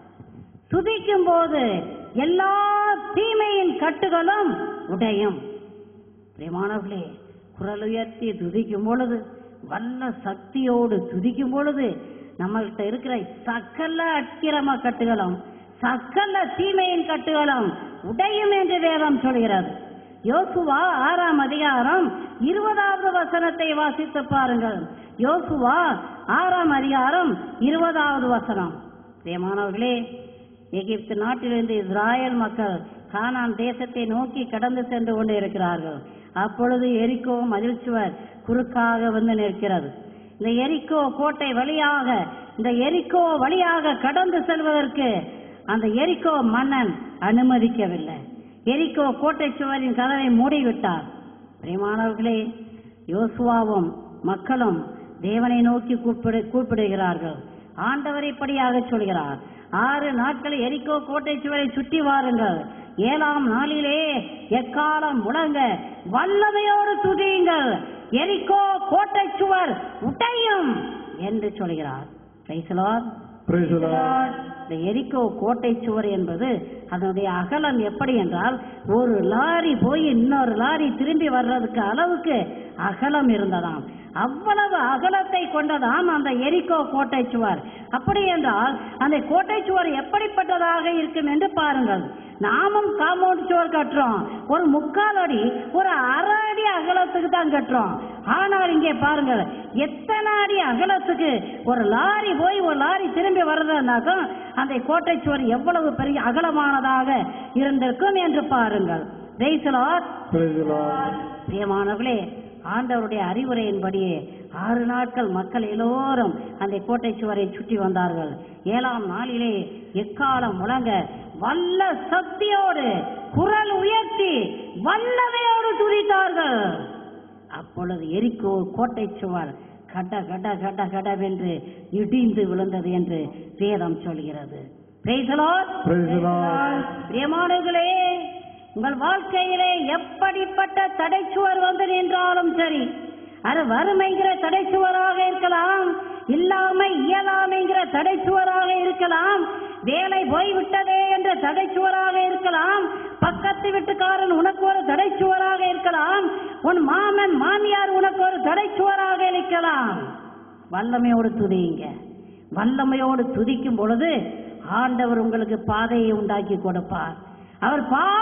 துதிக்கும் போது எல்லா தீமையின் கட்டுகளும் உடையும் பிரியமானவர்களே குரல் உயர்த்தி துதிக்கும் பொழுது வல்ல சக்தியோடு துதிக்கும் பொழுது நம்மள்கிட்ட இருக்கிற சகல அக்கிரம கட்டுகளும் சகல தீமையின் கட்டுகளும் உடையும் என்று வேதம் சொல்கிறது யோசுவா ஆறாம் அதிகாரம் இருபதாவது வசனத்தை வாசித்து பாருங்கள் யோசுவா ஆறாம் அதிகாரம் இருபதாவது வசனம் பிரியமானவர்களே எகிப்து நாட்டிலிருந்து இஸ்ராயல் மக்கள் கானான் தேசத்தை நோக்கி கடந்து சென்று கொண்டு இருக்கிறார்கள் அப்பொழுது எரிக்கோ மகிழ்ச்சுவர் குறுக்காக வந்து நிற்கிறது இந்த எரிக்கோ கோட்டை வழியாக இந்த எரிக்கோ வழியாக கடந்து செல்வதற்கு அந்த எரிக்கோ மன்னன் அனுமதிக்கவில்லை எரிக்கோ கோட்டை சுவரின் கதவை மூடிவிட்டார் பிரியமானவர்களே யோசுவாவும் மக்களும் தேவனை நோக்கி கூப்பிடு கூப்பிடுகிறார்கள் ஆண்டவர் இப்படியாக சொல்கிறார் ஆறு நாட்கள் எரிக்கோ கோட்டை சுவரை சுற்றி வாருங்கள் ஏழாம் நாளிலே எக்காலம் முழங்க வல்லமையோடு துதியுங்கள் எரிக்கோ கோட்டை சுவர் உடையும் என்று சொல்கிறார் Praise the Lord. Praise the Lord. இந்த எரிக்கோ கோட்டை சுவர் என்பது அதனுடைய அகலம் எப்படி என்றால் ஒரு லாரி போய் இன்னொரு லாரி திரும்பி வர்றதுக்கு அளவுக்கு அகலம் இருந்ததாம் அவ்வளவு அகலத்தை கொண்டதாம் அந்த எரிக்கோ கோட்டை சுவர் அப்படி என்றால் அந்த கோட்டை சுவர் எப்படிப்பட்டதாக இருக்கும் என்று பாருங்கள் நாமும் காம்பவுண்ட் சுவர் கட்டுறோம் ஒரு முக்கால் அடி ஒரு அரை அடி அகலத்துக்கு தான் கட்டுறோம் ஆனால் இங்கே பாருங்கள் எத்தனை அடி அகலத்துக்கு ஒரு லாரி போய் ஒரு லாரி திரும்பி வர்றதுனாக்கும் அந்த கோட்டை சுவர் எவ்வளவு பெரிய அகலமானதாக இருந்திருக்கும் என்று பாருங்கள் Praise the Lord. Praise the Lord. பிரியமானவர்களே ஆண்டவருடைய அறிவுரையின்படியே ஆறு நாட்கள் மக்கள் எல்லோரும் அந்த கோட்டை சுவரை சுற்றி வந்தார்கள் ஏழாம் நாளிலே எக்காலம் முழங்க வல்ல சக்தியோடு குரல் உயர்த்தி வல்லமையோடு துதித்தார்கள் அப்பொழுது எரிக்கோ கோட்டை சுவர் கட கட கட கடவென்று இடிந்து விழுந்தது என்று வேதம் சொல்கிறது Praise the Lord. Praise the Lord. பிரியமானவர்களே உங்கள் வாழ்க்கையிலே எப்படிப்பட்ட தடைச்சுவர் வந்து நின்றாலும் சரி அது வறுமைங்கிற தடைச்சுவராக இருக்கலாம் இல்லாமை இயலாமைங்கிற தடைச்சுவராக இருக்கலாம் வேலை போய்விட்டதே என்ற தடைச்சுவராக இருக்கலாம் பக்கத்து வீட்டுக்காரன் உனக்கு ஒரு தடைச்சுவராக இருக்கலாம் உன் மாமன் மாமியார் உனக்கு ஒரு தடைச்சுவராக இருக்கலாம் வல்லமையோடு துதியுங்க வல்லமையோடு துதிக்கும் பொழுது ஆண்டவர் உங்களுக்கு பாதையை உண்டாக்கி கொடுப்பார் அவர் பாதையை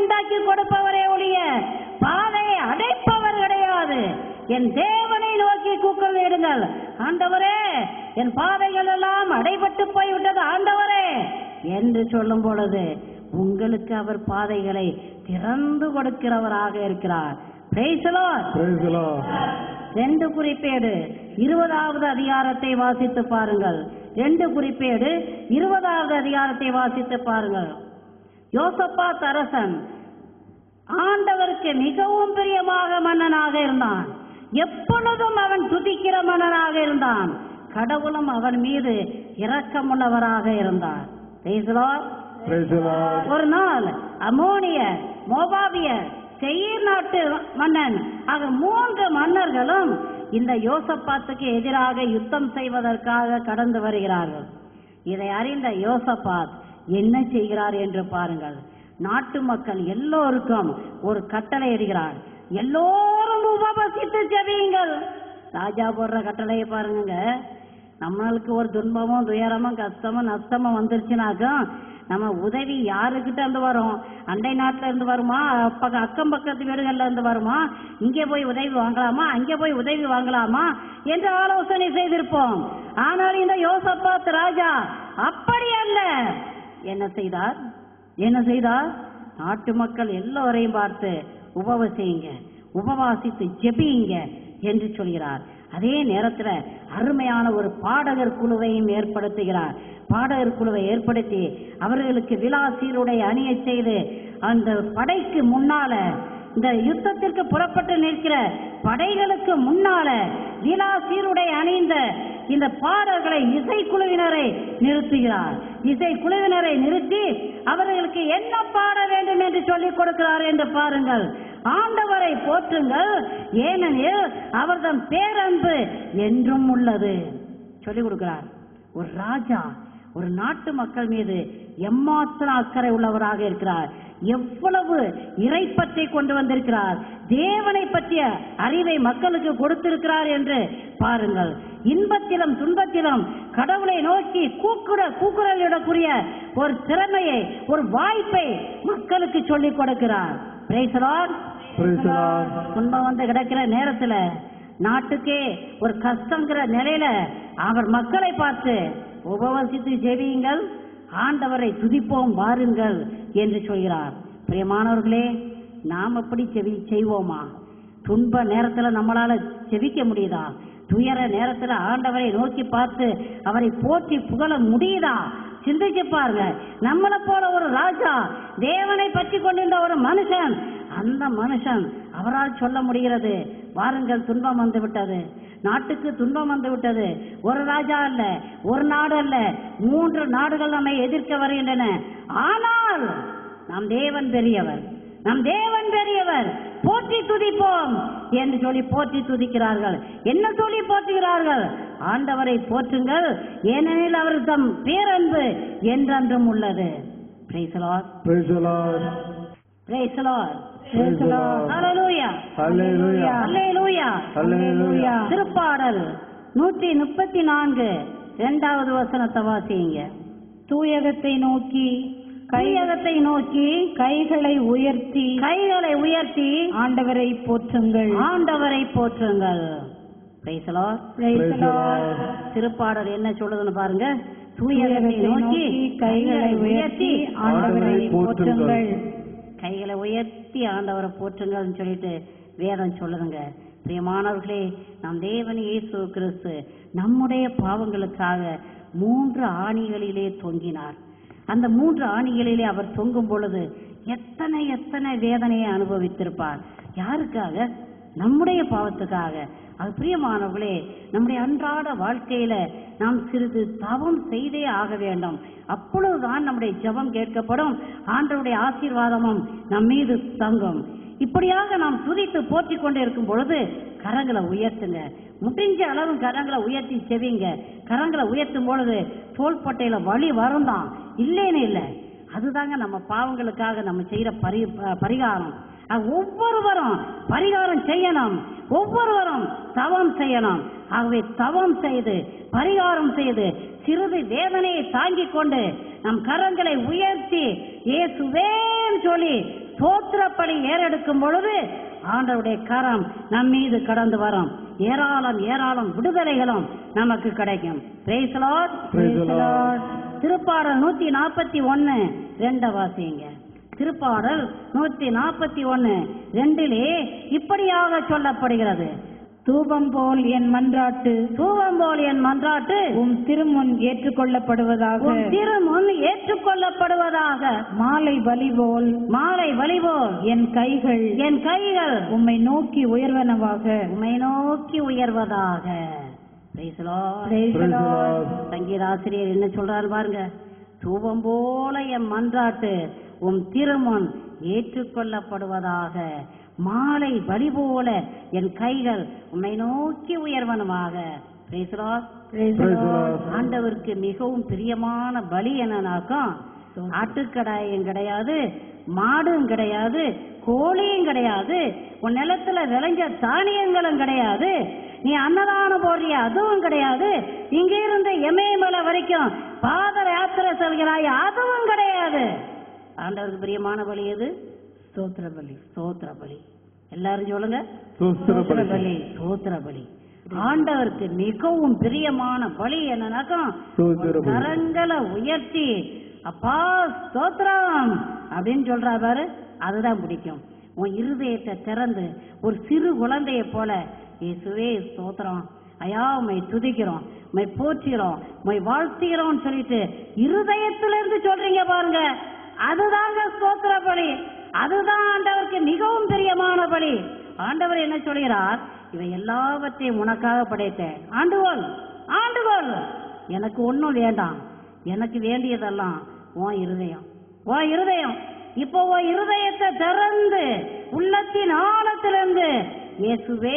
உண்டாக்கி கொடுப்பவரே ஒழிய பாதையை அடைப்பவர் கிடையாது என் தேவனை நோக்கி கூக்குரலிடுங்கள் ஆண்டவரே என் பாதைகள் எல்லாம் அடைபட்டு போய்விட்டது ஆண்டவரே என்று சொல்லும் பொழுது உங்களுக்கு அவர் பாதைகளை திறந்து கொடுக்கிறவராக இருக்கிறார் Praise the Lord. Praise the Lord. ரெண்டு குறிப்பேடு இருபதாவது அதிகாரத்தை வாசித்து பாருங்கள் ரெண்டு குறிப்பேடு இருபதாவது அதிகாரத்தை வாசித்து பாருங்கள் யோசப்பா தரசன் ஆண்டவருக்கு மிகவும் பிரியமாக மன்னனாக இருந்தான் எப்பொழுதும் அவன் துதிக்கிற மன்னனாக இருந்தான் கடவுளும் அவன் மீது இரக்கமுள்ளவராக இருந்தார் Praise the Lord. Praise the Lord. ஒரு நாள் அமோனிய மோபாவிய செயிர் நாட்டு மன்னன் ஆக மூன்று மன்னர்களும் இந்த யோசப்பாத்துக்கு எதிராக யுத்தம் செய்வதற்காக கடந்து வருகிறார்கள் இதை அறிந்த யோசப்பாத் என்ன செய்கிறார் என்று பாருங்கள் நாட்டு மக்கள் எல்லோருக்கும் ஒரு கட்டளை இடுகிறார் எல்லோரும் உபவசித்து ஜெபியுங்கள் ராஜா போடுற கட்டளையை பாருங்க நம்மளுக்கு ஒரு துன்பமும் துயரமும் கஷ்டமும் நஷ்டமும் வந்துருச்சுனாக்கா நம்ம உதவி யாருக்கிட்ட இருந்து வரும் அண்டை நாட்டுல இருந்து வருமா பக்க அக்கம் பக்கத்து வீடுகள்ல இருந்து வருமா இங்கே போய் உதவி வாங்கலாமா அங்கே போய் உதவி வாங்கலாமா என்று ஆலோசனை செய்திருப்போம் ஆனால் இந்த யோசப்பாத் ராஜா அப்படி அல்ல என்ன செய்தார் என்ன செய்தார் நாட்டு மக்கள் எல்லோரையும் பார்த்து உபவசியுங்க உபவாசித்து ஜெபியுங்க என்று சொல்கிறார் அதே நேரத்துல அருமையான ஒரு பாடகர் குழுவையும் ஏற்படுத்துகிறார் பாடகர் குழுவை ஏற்படுத்தி அவர்களுக்கு விலாசீருடைய அணியை செய்து அந்த படைக்கு முன்னால இந்த யுத்தத்திற்கு புறப்பட்டு நிற்கிற படைகளுக்கு முன்னால விலாசீருடை அணிந்த இந்த பாடல்களை இசைக்குழுவினரை நிறுத்துகிறார் இசைக்குழுவினரை நிறுத்தி அவர்களுக்கு என்ன பாட வேண்டும் என்று சொல்லிக் கொடுக்கிறார் என்று பாருங்கள் ஆண்டவரை போற்றுங்கள் ஏனெனில் அவர்தம் பேரன்பு என்றும் உள்ளது சொல்லிக் கொடுக்கிறார் ஒரு ராஜா ஒரு நாட்டு மக்கள் மீது எம்மாத்திரம் அக்கறை உள்ளவராக இருக்கிறார் எவ்வளவு இறைப்பற்றை கொண்டு வந்திருக்கிறார் தேவனை பற்றிய அறிவை மக்களுக்கு கொடுத்திருக்கிறார் என்று பாருங்கள் இன்பத்திலும் துன்பத்திலும் கடவுளை நோக்கி கூக்குற கூக்குரலிடக்கூடிய ஒரு திறமையை ஒரு வாய்ப்பை மக்களுக்கு சொல்லிக் கொடுக்கிறார் Praise the Lord. Praise the Lord. துன்பம் வந்து கிடக்கிற நேரத்துல நாட்டுக்கே ஒரு கஷ்டங்கிற நிலையில அவர் மக்களை பார்த்து உபவசித்து ஜெபியுங்கள் ஆண்டவரை துதிப்போம் வாருங்கள் என்று சொல்கிறார் பிரியமானவர்களே நாம் அப்படி செவி செய்வோமா துன்ப நேரத்துல நம்மளால செவிக்க முடியுதா துயர நேரத்துல ஆண்டவரை நோக்கி பார்த்து அவரை போற்றி புகழ முடியுதா சிந்திச்சு பாருங்க நம்மளை போல ஒரு ராஜா தேவனை பற்றி கொண்டிருந்த ஒரு மனுஷன் அந்த மனுஷன் அவரால் சொல்ல முடிகிறது வாருங்கள் துன்பம் வந்து விட்டது நாட்டுக்கு துன்பம் வந்து விட்டது ஒரு ராஜா அல்ல ஒரு நாடு அல்ல மூன்று நாடுகள் நம்மை எதிர்க்க வருகின்றன ஆனால் நம் தேவன் பெரியவர் நம் தேவன் பெரியவர் போற்றி துதிப்போம் என்று சொல்லி போற்றி துதிக்கிறார்கள் என்ன சொல்லி போற்றுகிறார்கள் ஆண்டவரை போற்றுங்கள் ஏனெனில் அவர் தம் பேரன்பு என்றென்றும் உள்ளது Praise the Lord. Praise the Lord. Praise the Lord. Praise the Lord. Hallelujah. Hallelujah. Hallelujah. Hallelujah. திருப்பாடல் நூற்றி முப்பத்தி நான்கு இரண்டாவது வசனத்தை வாசிங்க தூயகத்தை நோக்கி கையகத்தை நோக்கி கைகளை உயர்த்தி கைகளை உயர்த்தி ஆண்டவரை போற்றுங்கள் ஆண்டவரை போற்றுங்கள் Praise the Lord. Praise the Lord. திருப்பாடல் என்ன சொல்லுதுன்னு பாருங்க தூயகத்தை நோக்கி கைகளை உயர்த்தி ஆண்டவரை போற்றுங்கள் கைகளை உயர்த்தி ஆண்டவரை போற்றுங்கள்னு சொல்லிட்டு வேதம் சொல்லுதுங்க பிரியமானவர்களே நம் தேவன் இயேசு கிறிஸ்து நம்முடைய பாவங்களுக்காக மூன்று ஆணிகளிலே தொங்கினார் அந்த மூன்று ஆணிகளிலே அவர் தொங்கும் பொழுது எத்தனை எத்தனை வேதனையை அனுபவித்திருப்பார் யாருக்காக நம்முடைய பாவத்துக்காக அது பிரியமானவர்களே நம்முடைய அன்றாட வாழ்க்கையில நாம் சிறிது தவம் செய்தே ஆக வேண்டும் அப்பொழுதுதான் நம்முடைய ஜெபம் கேட்கப்படும் ஆண்டவருடைய ஆசீர்வாதமும் நம் மீது தங்கும் இப்படியாக நாம் துதித்து போற்றி கொண்டு இருக்கும் பொழுது கரங்களை உயர்த்துங்க முடிஞ்ச அளவு கரங்களை உயர்த்தி செவிங்க கரங்களை உயர்த்தும் பொழுது தோள்பட்டையில வலி வரும் தான் இல்லேன்னு இல்லை அதுதாங்க நம்ம பாவங்களுக்காக நம்ம செய்யற பரி ப- பரிகாரம் அஹ் ஒவ்வொருவரும் பரிகாரம் செய்யணும் ஒவ்வொருவரும் தவம் செய்யணும் ஆகவே தவம் செய்து பரிகாரம் செய்து சிறிது வேதனையை தாங்கிக் கொண்டு நம் கரங்களை உயர்த்தி இயேசுவேன்னு சொல்லி தோத்திர பலி ஏறெடுக்கும் பொழுது ஆண்டவருடைய கரம் நம் மீது கடந்து வரும் ஏராளம் ஏராளம் விடுதலைகளும் நமக்கு கிடைக்கும் Praise the Lord. Praise the Lord. திருப்பாடல் நூத்தி நாற்பத்தி ஒன்னு ரெண்ட வாசிங்க திருப்பாடல் நூத்தி நாற்பத்தி ஒன்னு ரெண்டிலே இப்படியாக சொல்லப்படுகிறது தூபம் போல் என் மன்றாட்டு தூவம் போல் என் மன்றாட்டு உம் திருமுன் ஏற்றுக்கொள்ளப்படுவதாக உன் திருமுன் ஏற்றுக்கொள்ளப்படுவதாக மாலை பலி போல் மாலை வழிபோல் என் கைகள் என் கைகள் உம்மை நோக்கி உயர்வனவாக உம்மை நோக்கி உயர்வதாக Praise the Lord. Praise the Praise the Lord. Lord. சங்கீதாசிரியர் என்ன சொல்றாரு பாருங்க தூபம் போல என் மன்றாட்டு உம் திருமுன் ஏற்றுக்கொள்ளப்படுவதாக மாலை பலி போல என் கைகள் உம்மை நோக்கி உயர்வனமாக Praise the Lord. Praise the Praise the Lord. Lord. ஆண்டவருக்கு மிகவும் பிரியமான பலி என்னன்னாக்கும் ஆட்டுக்கடாயும் கிடையாது மாடும் கிடையாது கோழியும் கிடையாது உன் நிலத்துல விளைஞ்ச தானியங்களும் கிடையாது நீ அன்னதானம் போடுறிய அதுவும் கிடையாது இங்க இருந்து எமயமலை வரைக்கும் பாத யாத்திரை செல்கிறாய் அதுவும் கிடையாது ஆண்டவருக்கு பிரியமான பலி எது ஸ்தோத்திர பலி ஸ்தோத்திர பலி எல்லாரும் சொல்லுங்க ஸ்தோத்திர பலி. பலி ஸ்தோத்திர பலி ஆண்டவருக்கு மிகவும் பிரியமான பலி என்னன்னாக்கா ஸ்தோத்திர பலி. கரங்களை உயர்த்தி அப்பா ஸ்தோத்திரம் அப்படின்னு சொல்றா பாரு அதுதான் பிடிக்கும் உன் இருதயத்தை திறந்து ஒரு சிறு குழந்தைய போல இயேசுவே ஸ்தோத்திரம் ஐயா உம்மை துதிக்கிறோம் உம்மை போற்றுகிறோம் உம்மை வாழ்த்துகிறோம்னு சொல்லிட்டு இருதயத்திலிருந்து சொல்றீங்க பாருங்க அதுதாங்க ஸ்தோத்திர பலி அதுதான் ஆண்டவருக்கு மிகவும் பிரியமான பலி ஆண்டவர் என்ன சொல்கிறார் இவை எல்லாவற்றையும் உனக்காக படைத்தேன் ஆண்டுகோள் ஆண்டுகோள் எனக்கு ஒண்ணும் வேண்டாம் எனக்கு வேண்டியதெல்லாம் உன் இருதயம் உன் இருதயம் இப்போ உன் இருதயத்தை திறந்து உள்ளத்தின் ஆழத்திலிருந்து இயேசுவே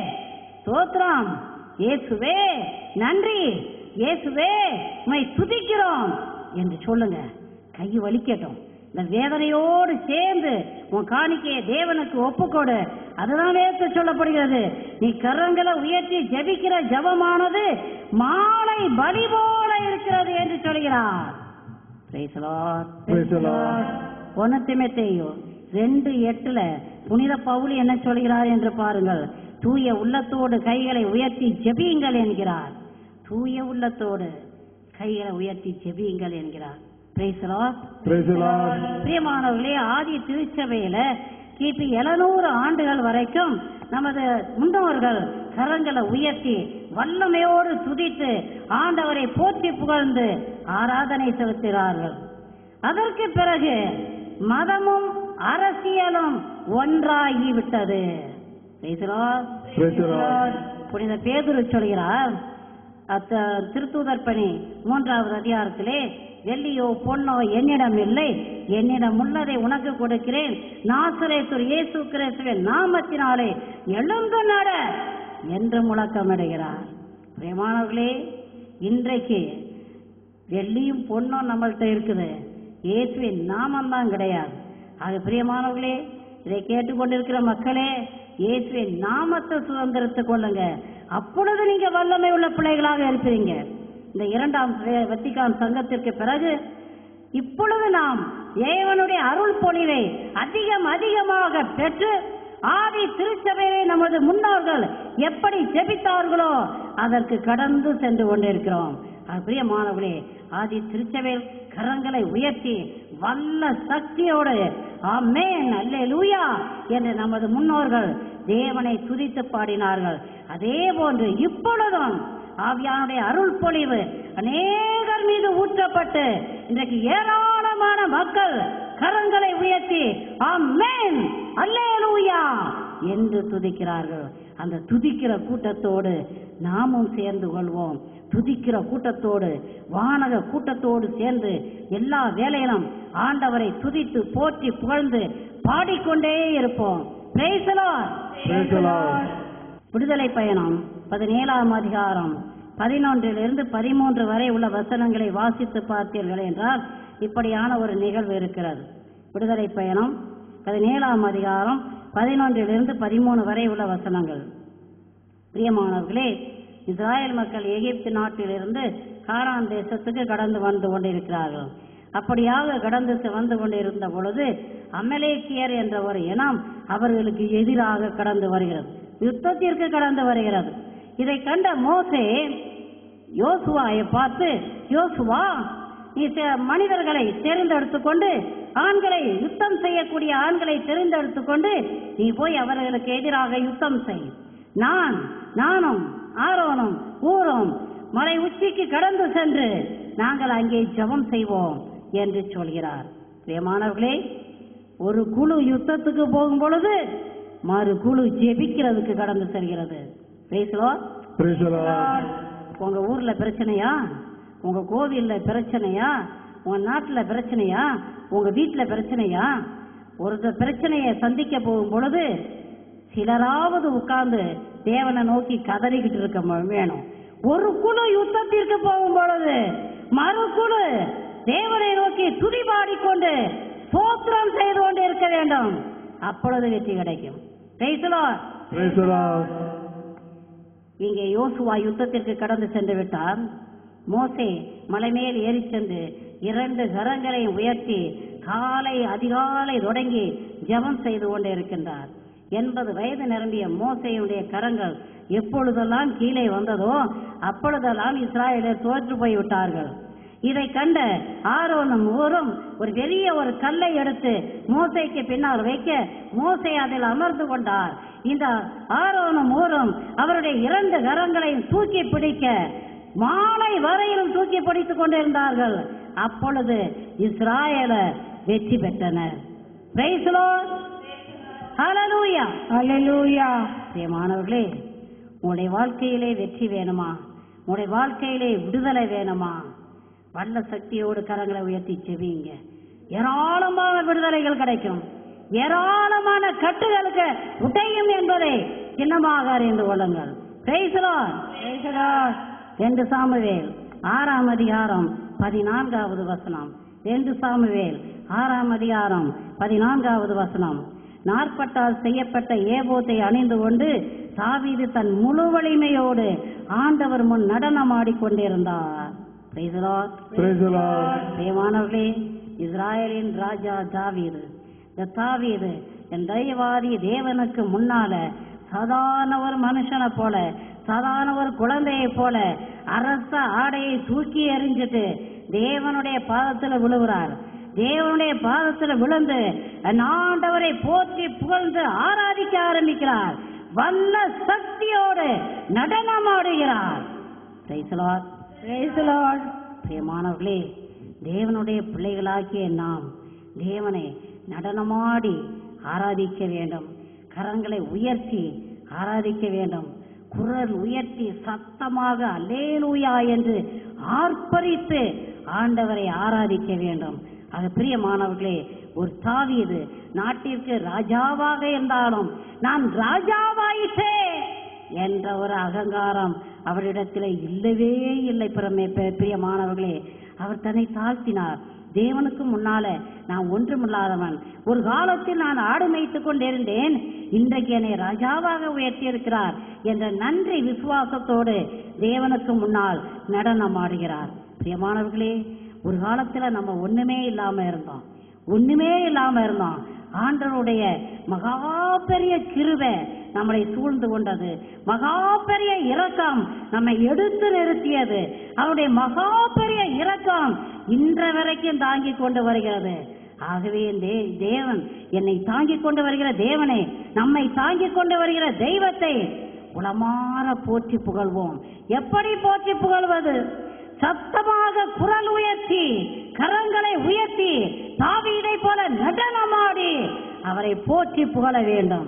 ஸ்தோத்திரம் இயேசுவே நன்றி இயேசுவே உம்மை துதிக்கிறோம் என்று சொல்லுங்க கை வலிக்கட்டும் இந்த வேதனையோடு சேர்ந்து உன் காணிக்கையை தேவனுக்கு ஒப்புக்கொடு அதுதான் வேத்து சொல்லப்படுகிறது நீ கரங்களை உயர்த்தி ஜெபிக்கிற ஜெபமானது மாலை பலி போல இருக்கிறது என்று சொல்கிறார் Praise the Lord. Praise the Lord. ஒன்னு திமுத்தேயு ரெண்டு எட்டுல புனித பவுல் என்ன சொல்கிறார் என்று பாருங்கள் தூய உள்ளத்தோடு கைகளை உயர்த்தி ஜெபியுங்கள் என்கிறார் தூய உள்ளத்தோடு கைகளை உயர்த்தி ஜெபியுங்கள் என்கிறார் Praise the Lord. Praise the Lord. பிரியமானவர்களே ஆதி திருச்சபையில கிபி எழுநூறு ஆண்டுகள் வரைக்கும் நமது முன்னோர்கள் கரங்களை உயர்த்தி வல்லமையோடு துதித்து ஆண்டவரை போற்றி புகழ்ந்து ஆராதனை செலுத்துகிறார்கள் அதற்கு பிறகு மதமும் அரசியலும் ஒன்றாகிவிட்டது Praise the Lord. Praise the Lord. புனித பேதுரு சொல்கிறார் அத்த திருத்தூதர் பணி மூன்றாவது அதிகாரத்திலே வெள்ளியோ பொன்னோ என்னிடம் இல்லை என்னிடம் உள்ளதை உனக்கு கொடுக்கிறேன் நாசரேத்துர் இயேசு கிறிஸ்துவின் நாமத்தினாலே எழுந்து நட என்று முழக்கமிடுகிறார் பிரியமானவர்களே இன்றைக்கு வெள்ளியும் பொன்னும் நம்மள்ட்ட இருக்குது இயேசுவின் நாமம் தான் கிடையாது அது பிரியமானவர்களே இதை கேட்டுக்கொண்டிருக்கிற மக்களே இயேசுவின் நாமத்தை சுதந்திரத்துக் கொள்ளுங்க அப்பொழுது நீங்க வல்லமை உள்ள பிள்ளைகளாக இருப்பீங்க இந்த இரண்டாம் வே- வத்திக்கான் சங்கத்திற்கு பிறகு இப்பொழுது நாம் தேவனுடைய அருள் பொழிவை அதிகம் அதிகமாக பெற்று ஆதி திருச்சபையை நமது முன்னோர்கள் எப்படி ஜெபித்தார்களோ அதற்கு கடந்து சென்று கொண்டிருக்கிறோம் அது பிரியமானவர்களே ஆதி திருச்சபையில் கரங்களை உயர்த்தி வல்ல சக்தியோடு ஆமென் அல்லேலூயா என்று நமது முன்னோர்கள் தேவனை துதித்து பாடினார்கள் அதே போன்று இப்பொழுதும் ஆவியானுடைய அருள் பொழிவு அநேகர் மீது ஊற்றப்பட்டு இன்றைக்கு ஏராளமான மக்கள் கரங்களை உயர்த்தி ஆமென் அல்லேலூயா என்று துதிக்கிறார்கள் அந்த துதிக்கிற கூட்டத்தோடு நாமும் சேர்ந்து கொள்வோம் துதிக்கிற கூட்டத்தோடு வானக கூட்டத்தோடு சேர்ந்து எல்லா வேலையிலும் ஆண்டவரை துதித்து போற்றி புகழ்ந்து பாடிக்கொண்டே இருப்போம் Praise the Lord. Praise the Lord. விடுதலை பயணம் பதினேழாம் அதிகாரம் பதினொன்றிலிருந்து பதிமூன்று வரை உள்ள வசனங்களை வாசித்து பார்த்தீர்கள் என்றால் இப்படியான ஒரு நிகழ்வு இருக்கிறது விடுதலை பயணம் பதினேழாம் அதிகாரம் பதினொன்றிலிருந்து பதிமூணு வரை உள்ள வசனங்கள் பிரியமானவர்களே இஸ்ராயேல் மக்கள் எகிப்து நாட்டிலிருந்து கானான் தேசத்துக்கு கடந்து வந்து கொண்டிருக்கிறார்கள் அப்படியாக கடந்து செ- வந்து கொண்டிருந்த பொழுது அமலேக்கியர் என்ற ஒரு இனம் அவர்களுக்கு எதிராக கடந்து வருகிறது யுத்தத்திற்கு கடந்து வருகிறது இதை கண்ட மோசே யோசுவாயை பார்த்து யோசுவா நீ தெ- மனிதர்களை தெரிந்தெடுத்துக் கொண்டு ஆண்களை யுத்தம் செய்யக்கூடிய ஆண்களை தெரிந்தெடுத்துக் கொண்டு நீ போய் அவர்களுக்கு எதிராக யுத்தம் செய் நான் நானும் ஆரோனும் ஊரும் மலை உச்சிக்கு கடந்து சென்று நாங்கள் அங்கே ஜெபம் செய்வோம் என்று சொல்கிறார் பிரியமானவர்களே ஒரு குழு யுத்தத்துக்கு போகும் பொழுது மறு குழு ஜெபிக்கிறதுக்கு கடந்து செல்கிறது Praise the Lord. Praise the Lord. உங்க ஊர்ல பிரச்சனையா உங்க கோவில்ல பிரச்சனையா உங்க நாட்டுல பிரச்சனையா உங்க வீட்டுல பிரச்சனையா ஒரு பிரச்சனையை சந்திக்க போகும் பொழுது சிலராவது உட்கார்ந்து தேவனை நோக்கி கதறிக்கிட்டு இருக்க ம- வேணும் ஒரு குழு யுத்தத்திற்கு போகும் பொழுது மறு குழு தேவனை நோக்கி துதி பாடிக்கொண்டு ஸ்தோத்திரம் செய்து கொண்டு இருக்க வேண்டும் அப்பொழுது வெற்றி கிடைக்கும் Praise the Lord. Praise the Lord. இங்கே யோசுவா யுத்தத்திற்கு கடந்து சென்று விட்டார் மோசே மலைமேல் ஏறி சென்று இரண்டு கரங்களை உயர்த்தி காலை அதிகாலை தொடங்கி ஜெபம் செய்து கொண்டே இருக்கின்றார் எண்பது வயது நிரம்பிய மோசையுடைய கரங்கள் எப்பொழுதெல்லாம் கீழே வந்ததோ அப்பொழுதெல்லாம் இஸ்ராயலர் தோற்று போய் விட்டார்கள் இதை கண்ட ஆரோனும் ஊரும் ஒரு பெரிய ஒரு கல்லை எடுத்து மோசைக்கு பின்னால் வைக்க மோசை அதில் அமர்ந்து கொண்டார் இந்த ஆரோனும் ஊரும் அவருடைய இரண்டு கரங்களையும் தூக்கி பிடிக்க மாலை வரையிலும் தூக்கி பிடித்துக் கொண்டிருந்தார்கள் அப்பொழுது இஸ்ராயலர் வெற்றி பெற்றனர் Praise the Lord. Hallelujah. அல்லேலூயா பிரியமானவர்களே உங்களுடைய வாழ்க்கையிலே வெற்றி வேணுமா உங்களுடைய வாழ்க்கையிலே விடுதலை வேணுமா வல்ல சக்தியோடு கரங்களை உயர்த்தி செவிங்க ஏராளமான விடுதலைகள் கிடைக்கும் ஏராளமான கட்டுகளுக்கு உடையும் என்பதை சின்னமாக அறிந்து கொள்ளுங்கள் Praise the Lord. Praise the Lord. ரெண்டு சாமுவேல் ஆறாம் அதிகாரம் பதினான்காவது வசனம் ரெண்டு சாமுவேல் ஆறாம் அதிகாரம் பதினான்காவது வசனம் நாற்பட்டால் செய்யப்பட்ட ஏபோத்தை அணிந்து கொண்டு தாவீது தன் முழு வலிமையோடு ஆண்டவர் முன் நடனமாடிக் கொண்டிருந்தார் Praise the Lord. Praise the Lord. பிரியமானவர்களே இஸ்ராயலின் ராஜா தாவீது இந்த தாவீது என் தெய்வாதி தேவனுக்கு முன்னால சாதாரண ஒரு மனுஷனை போல சாதாரண ஒரு குழந்தையை போல அரச ஆடையை தூக்கி எறிஞ்சிட்டு தேவனுடைய பாதத்துல விழுகிறார் தேவனுடைய பாதத்துல விழுந்து என் ஆண்டவரை போற்றி புகழ்ந்து ஆராதிக்க ஆரம்பிக்கிறார் வல்ல சக்தியோடு நடனமாடுகிறார் Praise the Lord. Praise the Lord. பிரியமானவர்களே தேவனுடைய பிள்ளைகளாகிய நாம் தேவனை நடனமாடி ஆராதிக்க வேண்டும் கரங்களை உயர்த்தி ஆராதிக்க வேண்டும் குரல் உயர்த்தி சத்தமாக அல்லேலூயா என்று ஆர்ப்பரித்து ஆண்டவரை ஆராதிக்க வேண்டும் அது பிரியமானவர்களே ஒரு தாவீது நாட்டிற்கு ராஜாவாக இருந்தாலும் நான் ராஜாவாயிற்றே என்ற ஒரு அகங்காரம் அவரிடத்தில் இல்லவே இல்லை பிரமே பெ- பிரியமானவர்களே அவர் தன்னை தாழ்த்தினார் தேவனுக்கு முன்னால நான் ஒன்றுமில்லாதவன் ஒரு காலத்தில் நான் ஆடு மேய்த்துக் கொண்டிருந்தேன் இன்றைக்கு என்னை ராஜாவாக உயர்த்தி இருக்கிறார் என்ற நன்றி விசுவாசத்தோடு தேவனுக்கு முன்னால் நடனமாடுகிறார் பிரியமானவர்களே ஒரு காலத்துல நம்ம ஒண்ணுமே இல்லாம இருந்தோம் ஒண்ணுமே இல்லாம இருந்தோம் ஆண்டவருடைய மகா பெரிய கிருபை நம்மளை சூழ்ந்து கொண்டது மகா பெரிய இரக்கம் நம்மை எடுத்து நிறுத்தியது அவருடைய மகா பெரிய இரக்கம் இன்ற வரைக்கும் தாங்கி கொண்டு வருகிறது ஆகவே என் தே- தேவன் என்னை தாங்கிக் கொண்டு வருகிற தேவனே நம்மை தாங்கிக் கொண்டு வருகிற தெய்வத்தை உளமாற போற்றி புகழ்வோம் எப்படி போற்றி புகழ்வது சத்தமாக குரல் உயர்த்தி கரங்களை உயர்த்தி தாவீதை போல நடனமாடி அவரை போற்றி புகழ வேண்டும்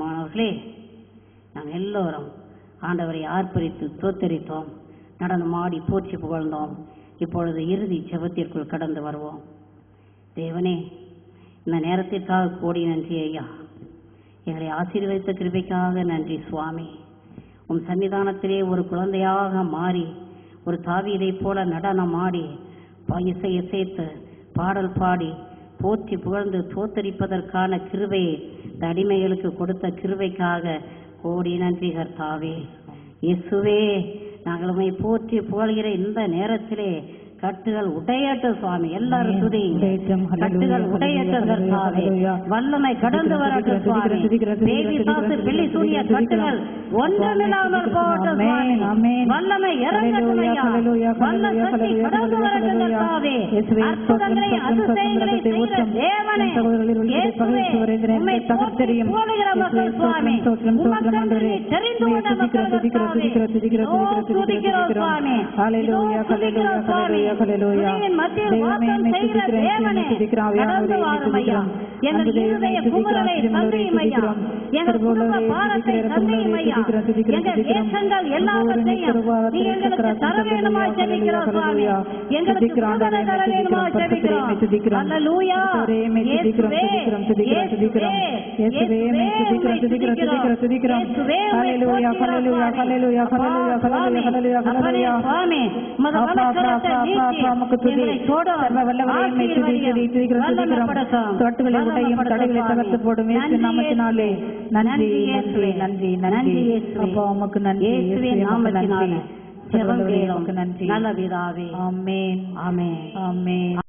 பிரியமானவர்களே நாம் எல்லோரும் ஆண்டவரை ஆர்ப்பரித்து தோத்தரித்தோம் நடனமாடி போற்றி புகழ்ந்தோம் இப்பொழுது இறுதி ஜெபத்திற்குள் கடந்து வருவோம் தேவனே இந்த நேரத்திற்காக கோடி நன்றி ஐயா எங்களை ஆசீர்வதித்த கிருபைக்காக நன்றி சுவாமி உம் சன்னிதானத்திலே ஒரு குழந்தையாக மாறி ஒரு தாவீதைப் போல நடனமாடி ப- இசை இசைத்து பாடல் பாடி போற்றி புகழ்ந்து தோத்தரிப்பதற்கான கிருபையை இந்த அடிமைகளுக்கு கொடுத்த கிருபைக்காக கோடி நன்றி கர்த்தாவே இயேசுவே நாங்கள் உம்மை போற்றி புகழ்கிற இந்த நேரத்திலே கட்டுகள் உடையட்டும் சுவாமி எல்லாரும் துதியுங்க உடையட்டும். ஹல்லேலூயா, கட்டுகள் உடையட்டும் ஹல்லேலூயா, கர்த்தாவே ஹல்லேலூயா. வல்லமை கடந்து துதிக்கிறோம், வரட்டும் துதிக்கிறோம், சுவாமி துதிக்கிறோம், துதிக்கிறோம், பேபி துதிக்கிறோம், சாசு பிள்ளி சூனிய துதிக்கிறோம், கட்டுகள் ஒன்றுமில்லாமல் போகட்டும் ஆமென், சுவாமி ஆமென். வல்லமை இறங்கட்டும் ஹல்லேலூயா, ஐயா ஹல்லேலூயா, வல்ல ஹல்லேலூயா, சக்தி ஹல்லேலூயா, கடந்து வரட்டும் ஹல்லேலூயா. கர்த்தாவே இயேசுவே, அற்புதங்களை ஸ்தோத்திரம், ஸ்தோத்திரம், அதிசயங்களை ஸ்தோத்திரம், செய்கிற ஸ்தோத்திரம். தேவனே என் சகோதரர்களில் ஒருவரை இயேசுவே பகைத்து வருகிறேன். உம்மை எனக்கு தகவல் தெரியும். போற்றி புகழுகிற மக்கள் இயேசுவே, சுவாமி ஸ்தோத்திரம், ஸ்தோத்திரம், உமக்கென்று ஆண்டவரே. நீ தெரிந்து உம்மை கொண்ட மக்கள் துதிக்கிறோம், துதிக்கிறோம், கர்த்தாவே. துதிக்கிறோம், துதிக்கிறோம், இதோ துதிக்கிறோம், துதிக்கிறோம் துதிக்கிறோம். சுவாமி ஹல்லேலூயா, இதோ துதிக்கிறோம் ஹல்லேலூயா, சுவாமி ஹல்லேலூயா, ஹல்லேலூயா. துதியின் மத்தியில் தெய்வமே, வாசம் உம்மை செய்கிற துதிக்கிறேன், தேவனே உம்மை துதிக்கிறோம், கடந்து ஆவியானவரே, வாரும் உம்மை ஐயா துதிக்கிறோம். எங்கள் அன்பு தெய்வமே, இருதய துதிக்கிறோம், குமுறலை திருமலரே, தந்தையும் ஐயா துதிக்கிறோம். எங்கள் குடும்ப திருமலரே, பாரத்தை துதிக்கிறோம், தந்தையும் திருமலரே, ஐயா துதிக்கிறோம், துதிக்கிறோம், எங்கள் துதிக்கிறோம். தேசங்கள் எல்லாவற்றையும் ஒவ்வொரு நீ எங்களுக்கு நித்திய தர வேண்டுமா ஹல்லேலூயா, ஜெபிக்கிறோம் சுவாமி ஹல்லேலூயா. எங்களுக்கு துதிக்கிறோம், விடுதலை தர ஆண்டவரே, வேண்டுமா துதிக்கிறோம், ஜெபிக்கிறோம் துதிக்கிறோம். அல்லேலூயா ஆண்டவரே, உம்மை துதிக்கிறோம், இயேசுவே துதிக்கிறோம், துதிக்கிறோம், துதிக்கிறோம். இயேசுவே, உம்மை துதிக்கிறோம், துதிக்கிறோம், துதிக்கிறோம், துதிக்கிறோம். இயேசுவே, உம்மை ஹல்லேலூயா, போற்றுகிறோம் ஹல்லேலூயா, சுவாமி. ஹல்லேலூயா, அப்பா, ஹல்லேலூயா, ஹல்லேலூயா, சுவாமி, ஹல்லேலூயா, அப்பனே, சுவாமி உமது அப்பா, அப்பா, வலக்கரத்தை அப்பா, நீட்டி அப்பா, உமக்கு துதி. எங்களை தொடும். சர்வ வல்லவரே, உம்மை துதி, துதி, ஆசீர்வதியும். துதிக்கிறோம், துதிக்கிறோம். வல்லமைப்படுத்தும். தொட்டுகளை உடையும், வல்லமைப்படுத்தும் தடைகளை சுவாமி. தகர்த்து போடும் இயேசு நன்றி நாமத்தினாலே இயேசுவே. நன்றி நன்றி நன்றி இயேசுவே. நன்றி நன்றி நன்றி இயேசுவே. அப்பா உமக்கு நன்றி இயேசுவின் இயேசுவே, உமக்கு நாமத்தினாலே நன்றி ஜெபம் சர்வவல்லவரே, கேளும். உமக்கு நன்றி நல்ல பிதாவே ஆமென் ஆமென் ஆமென்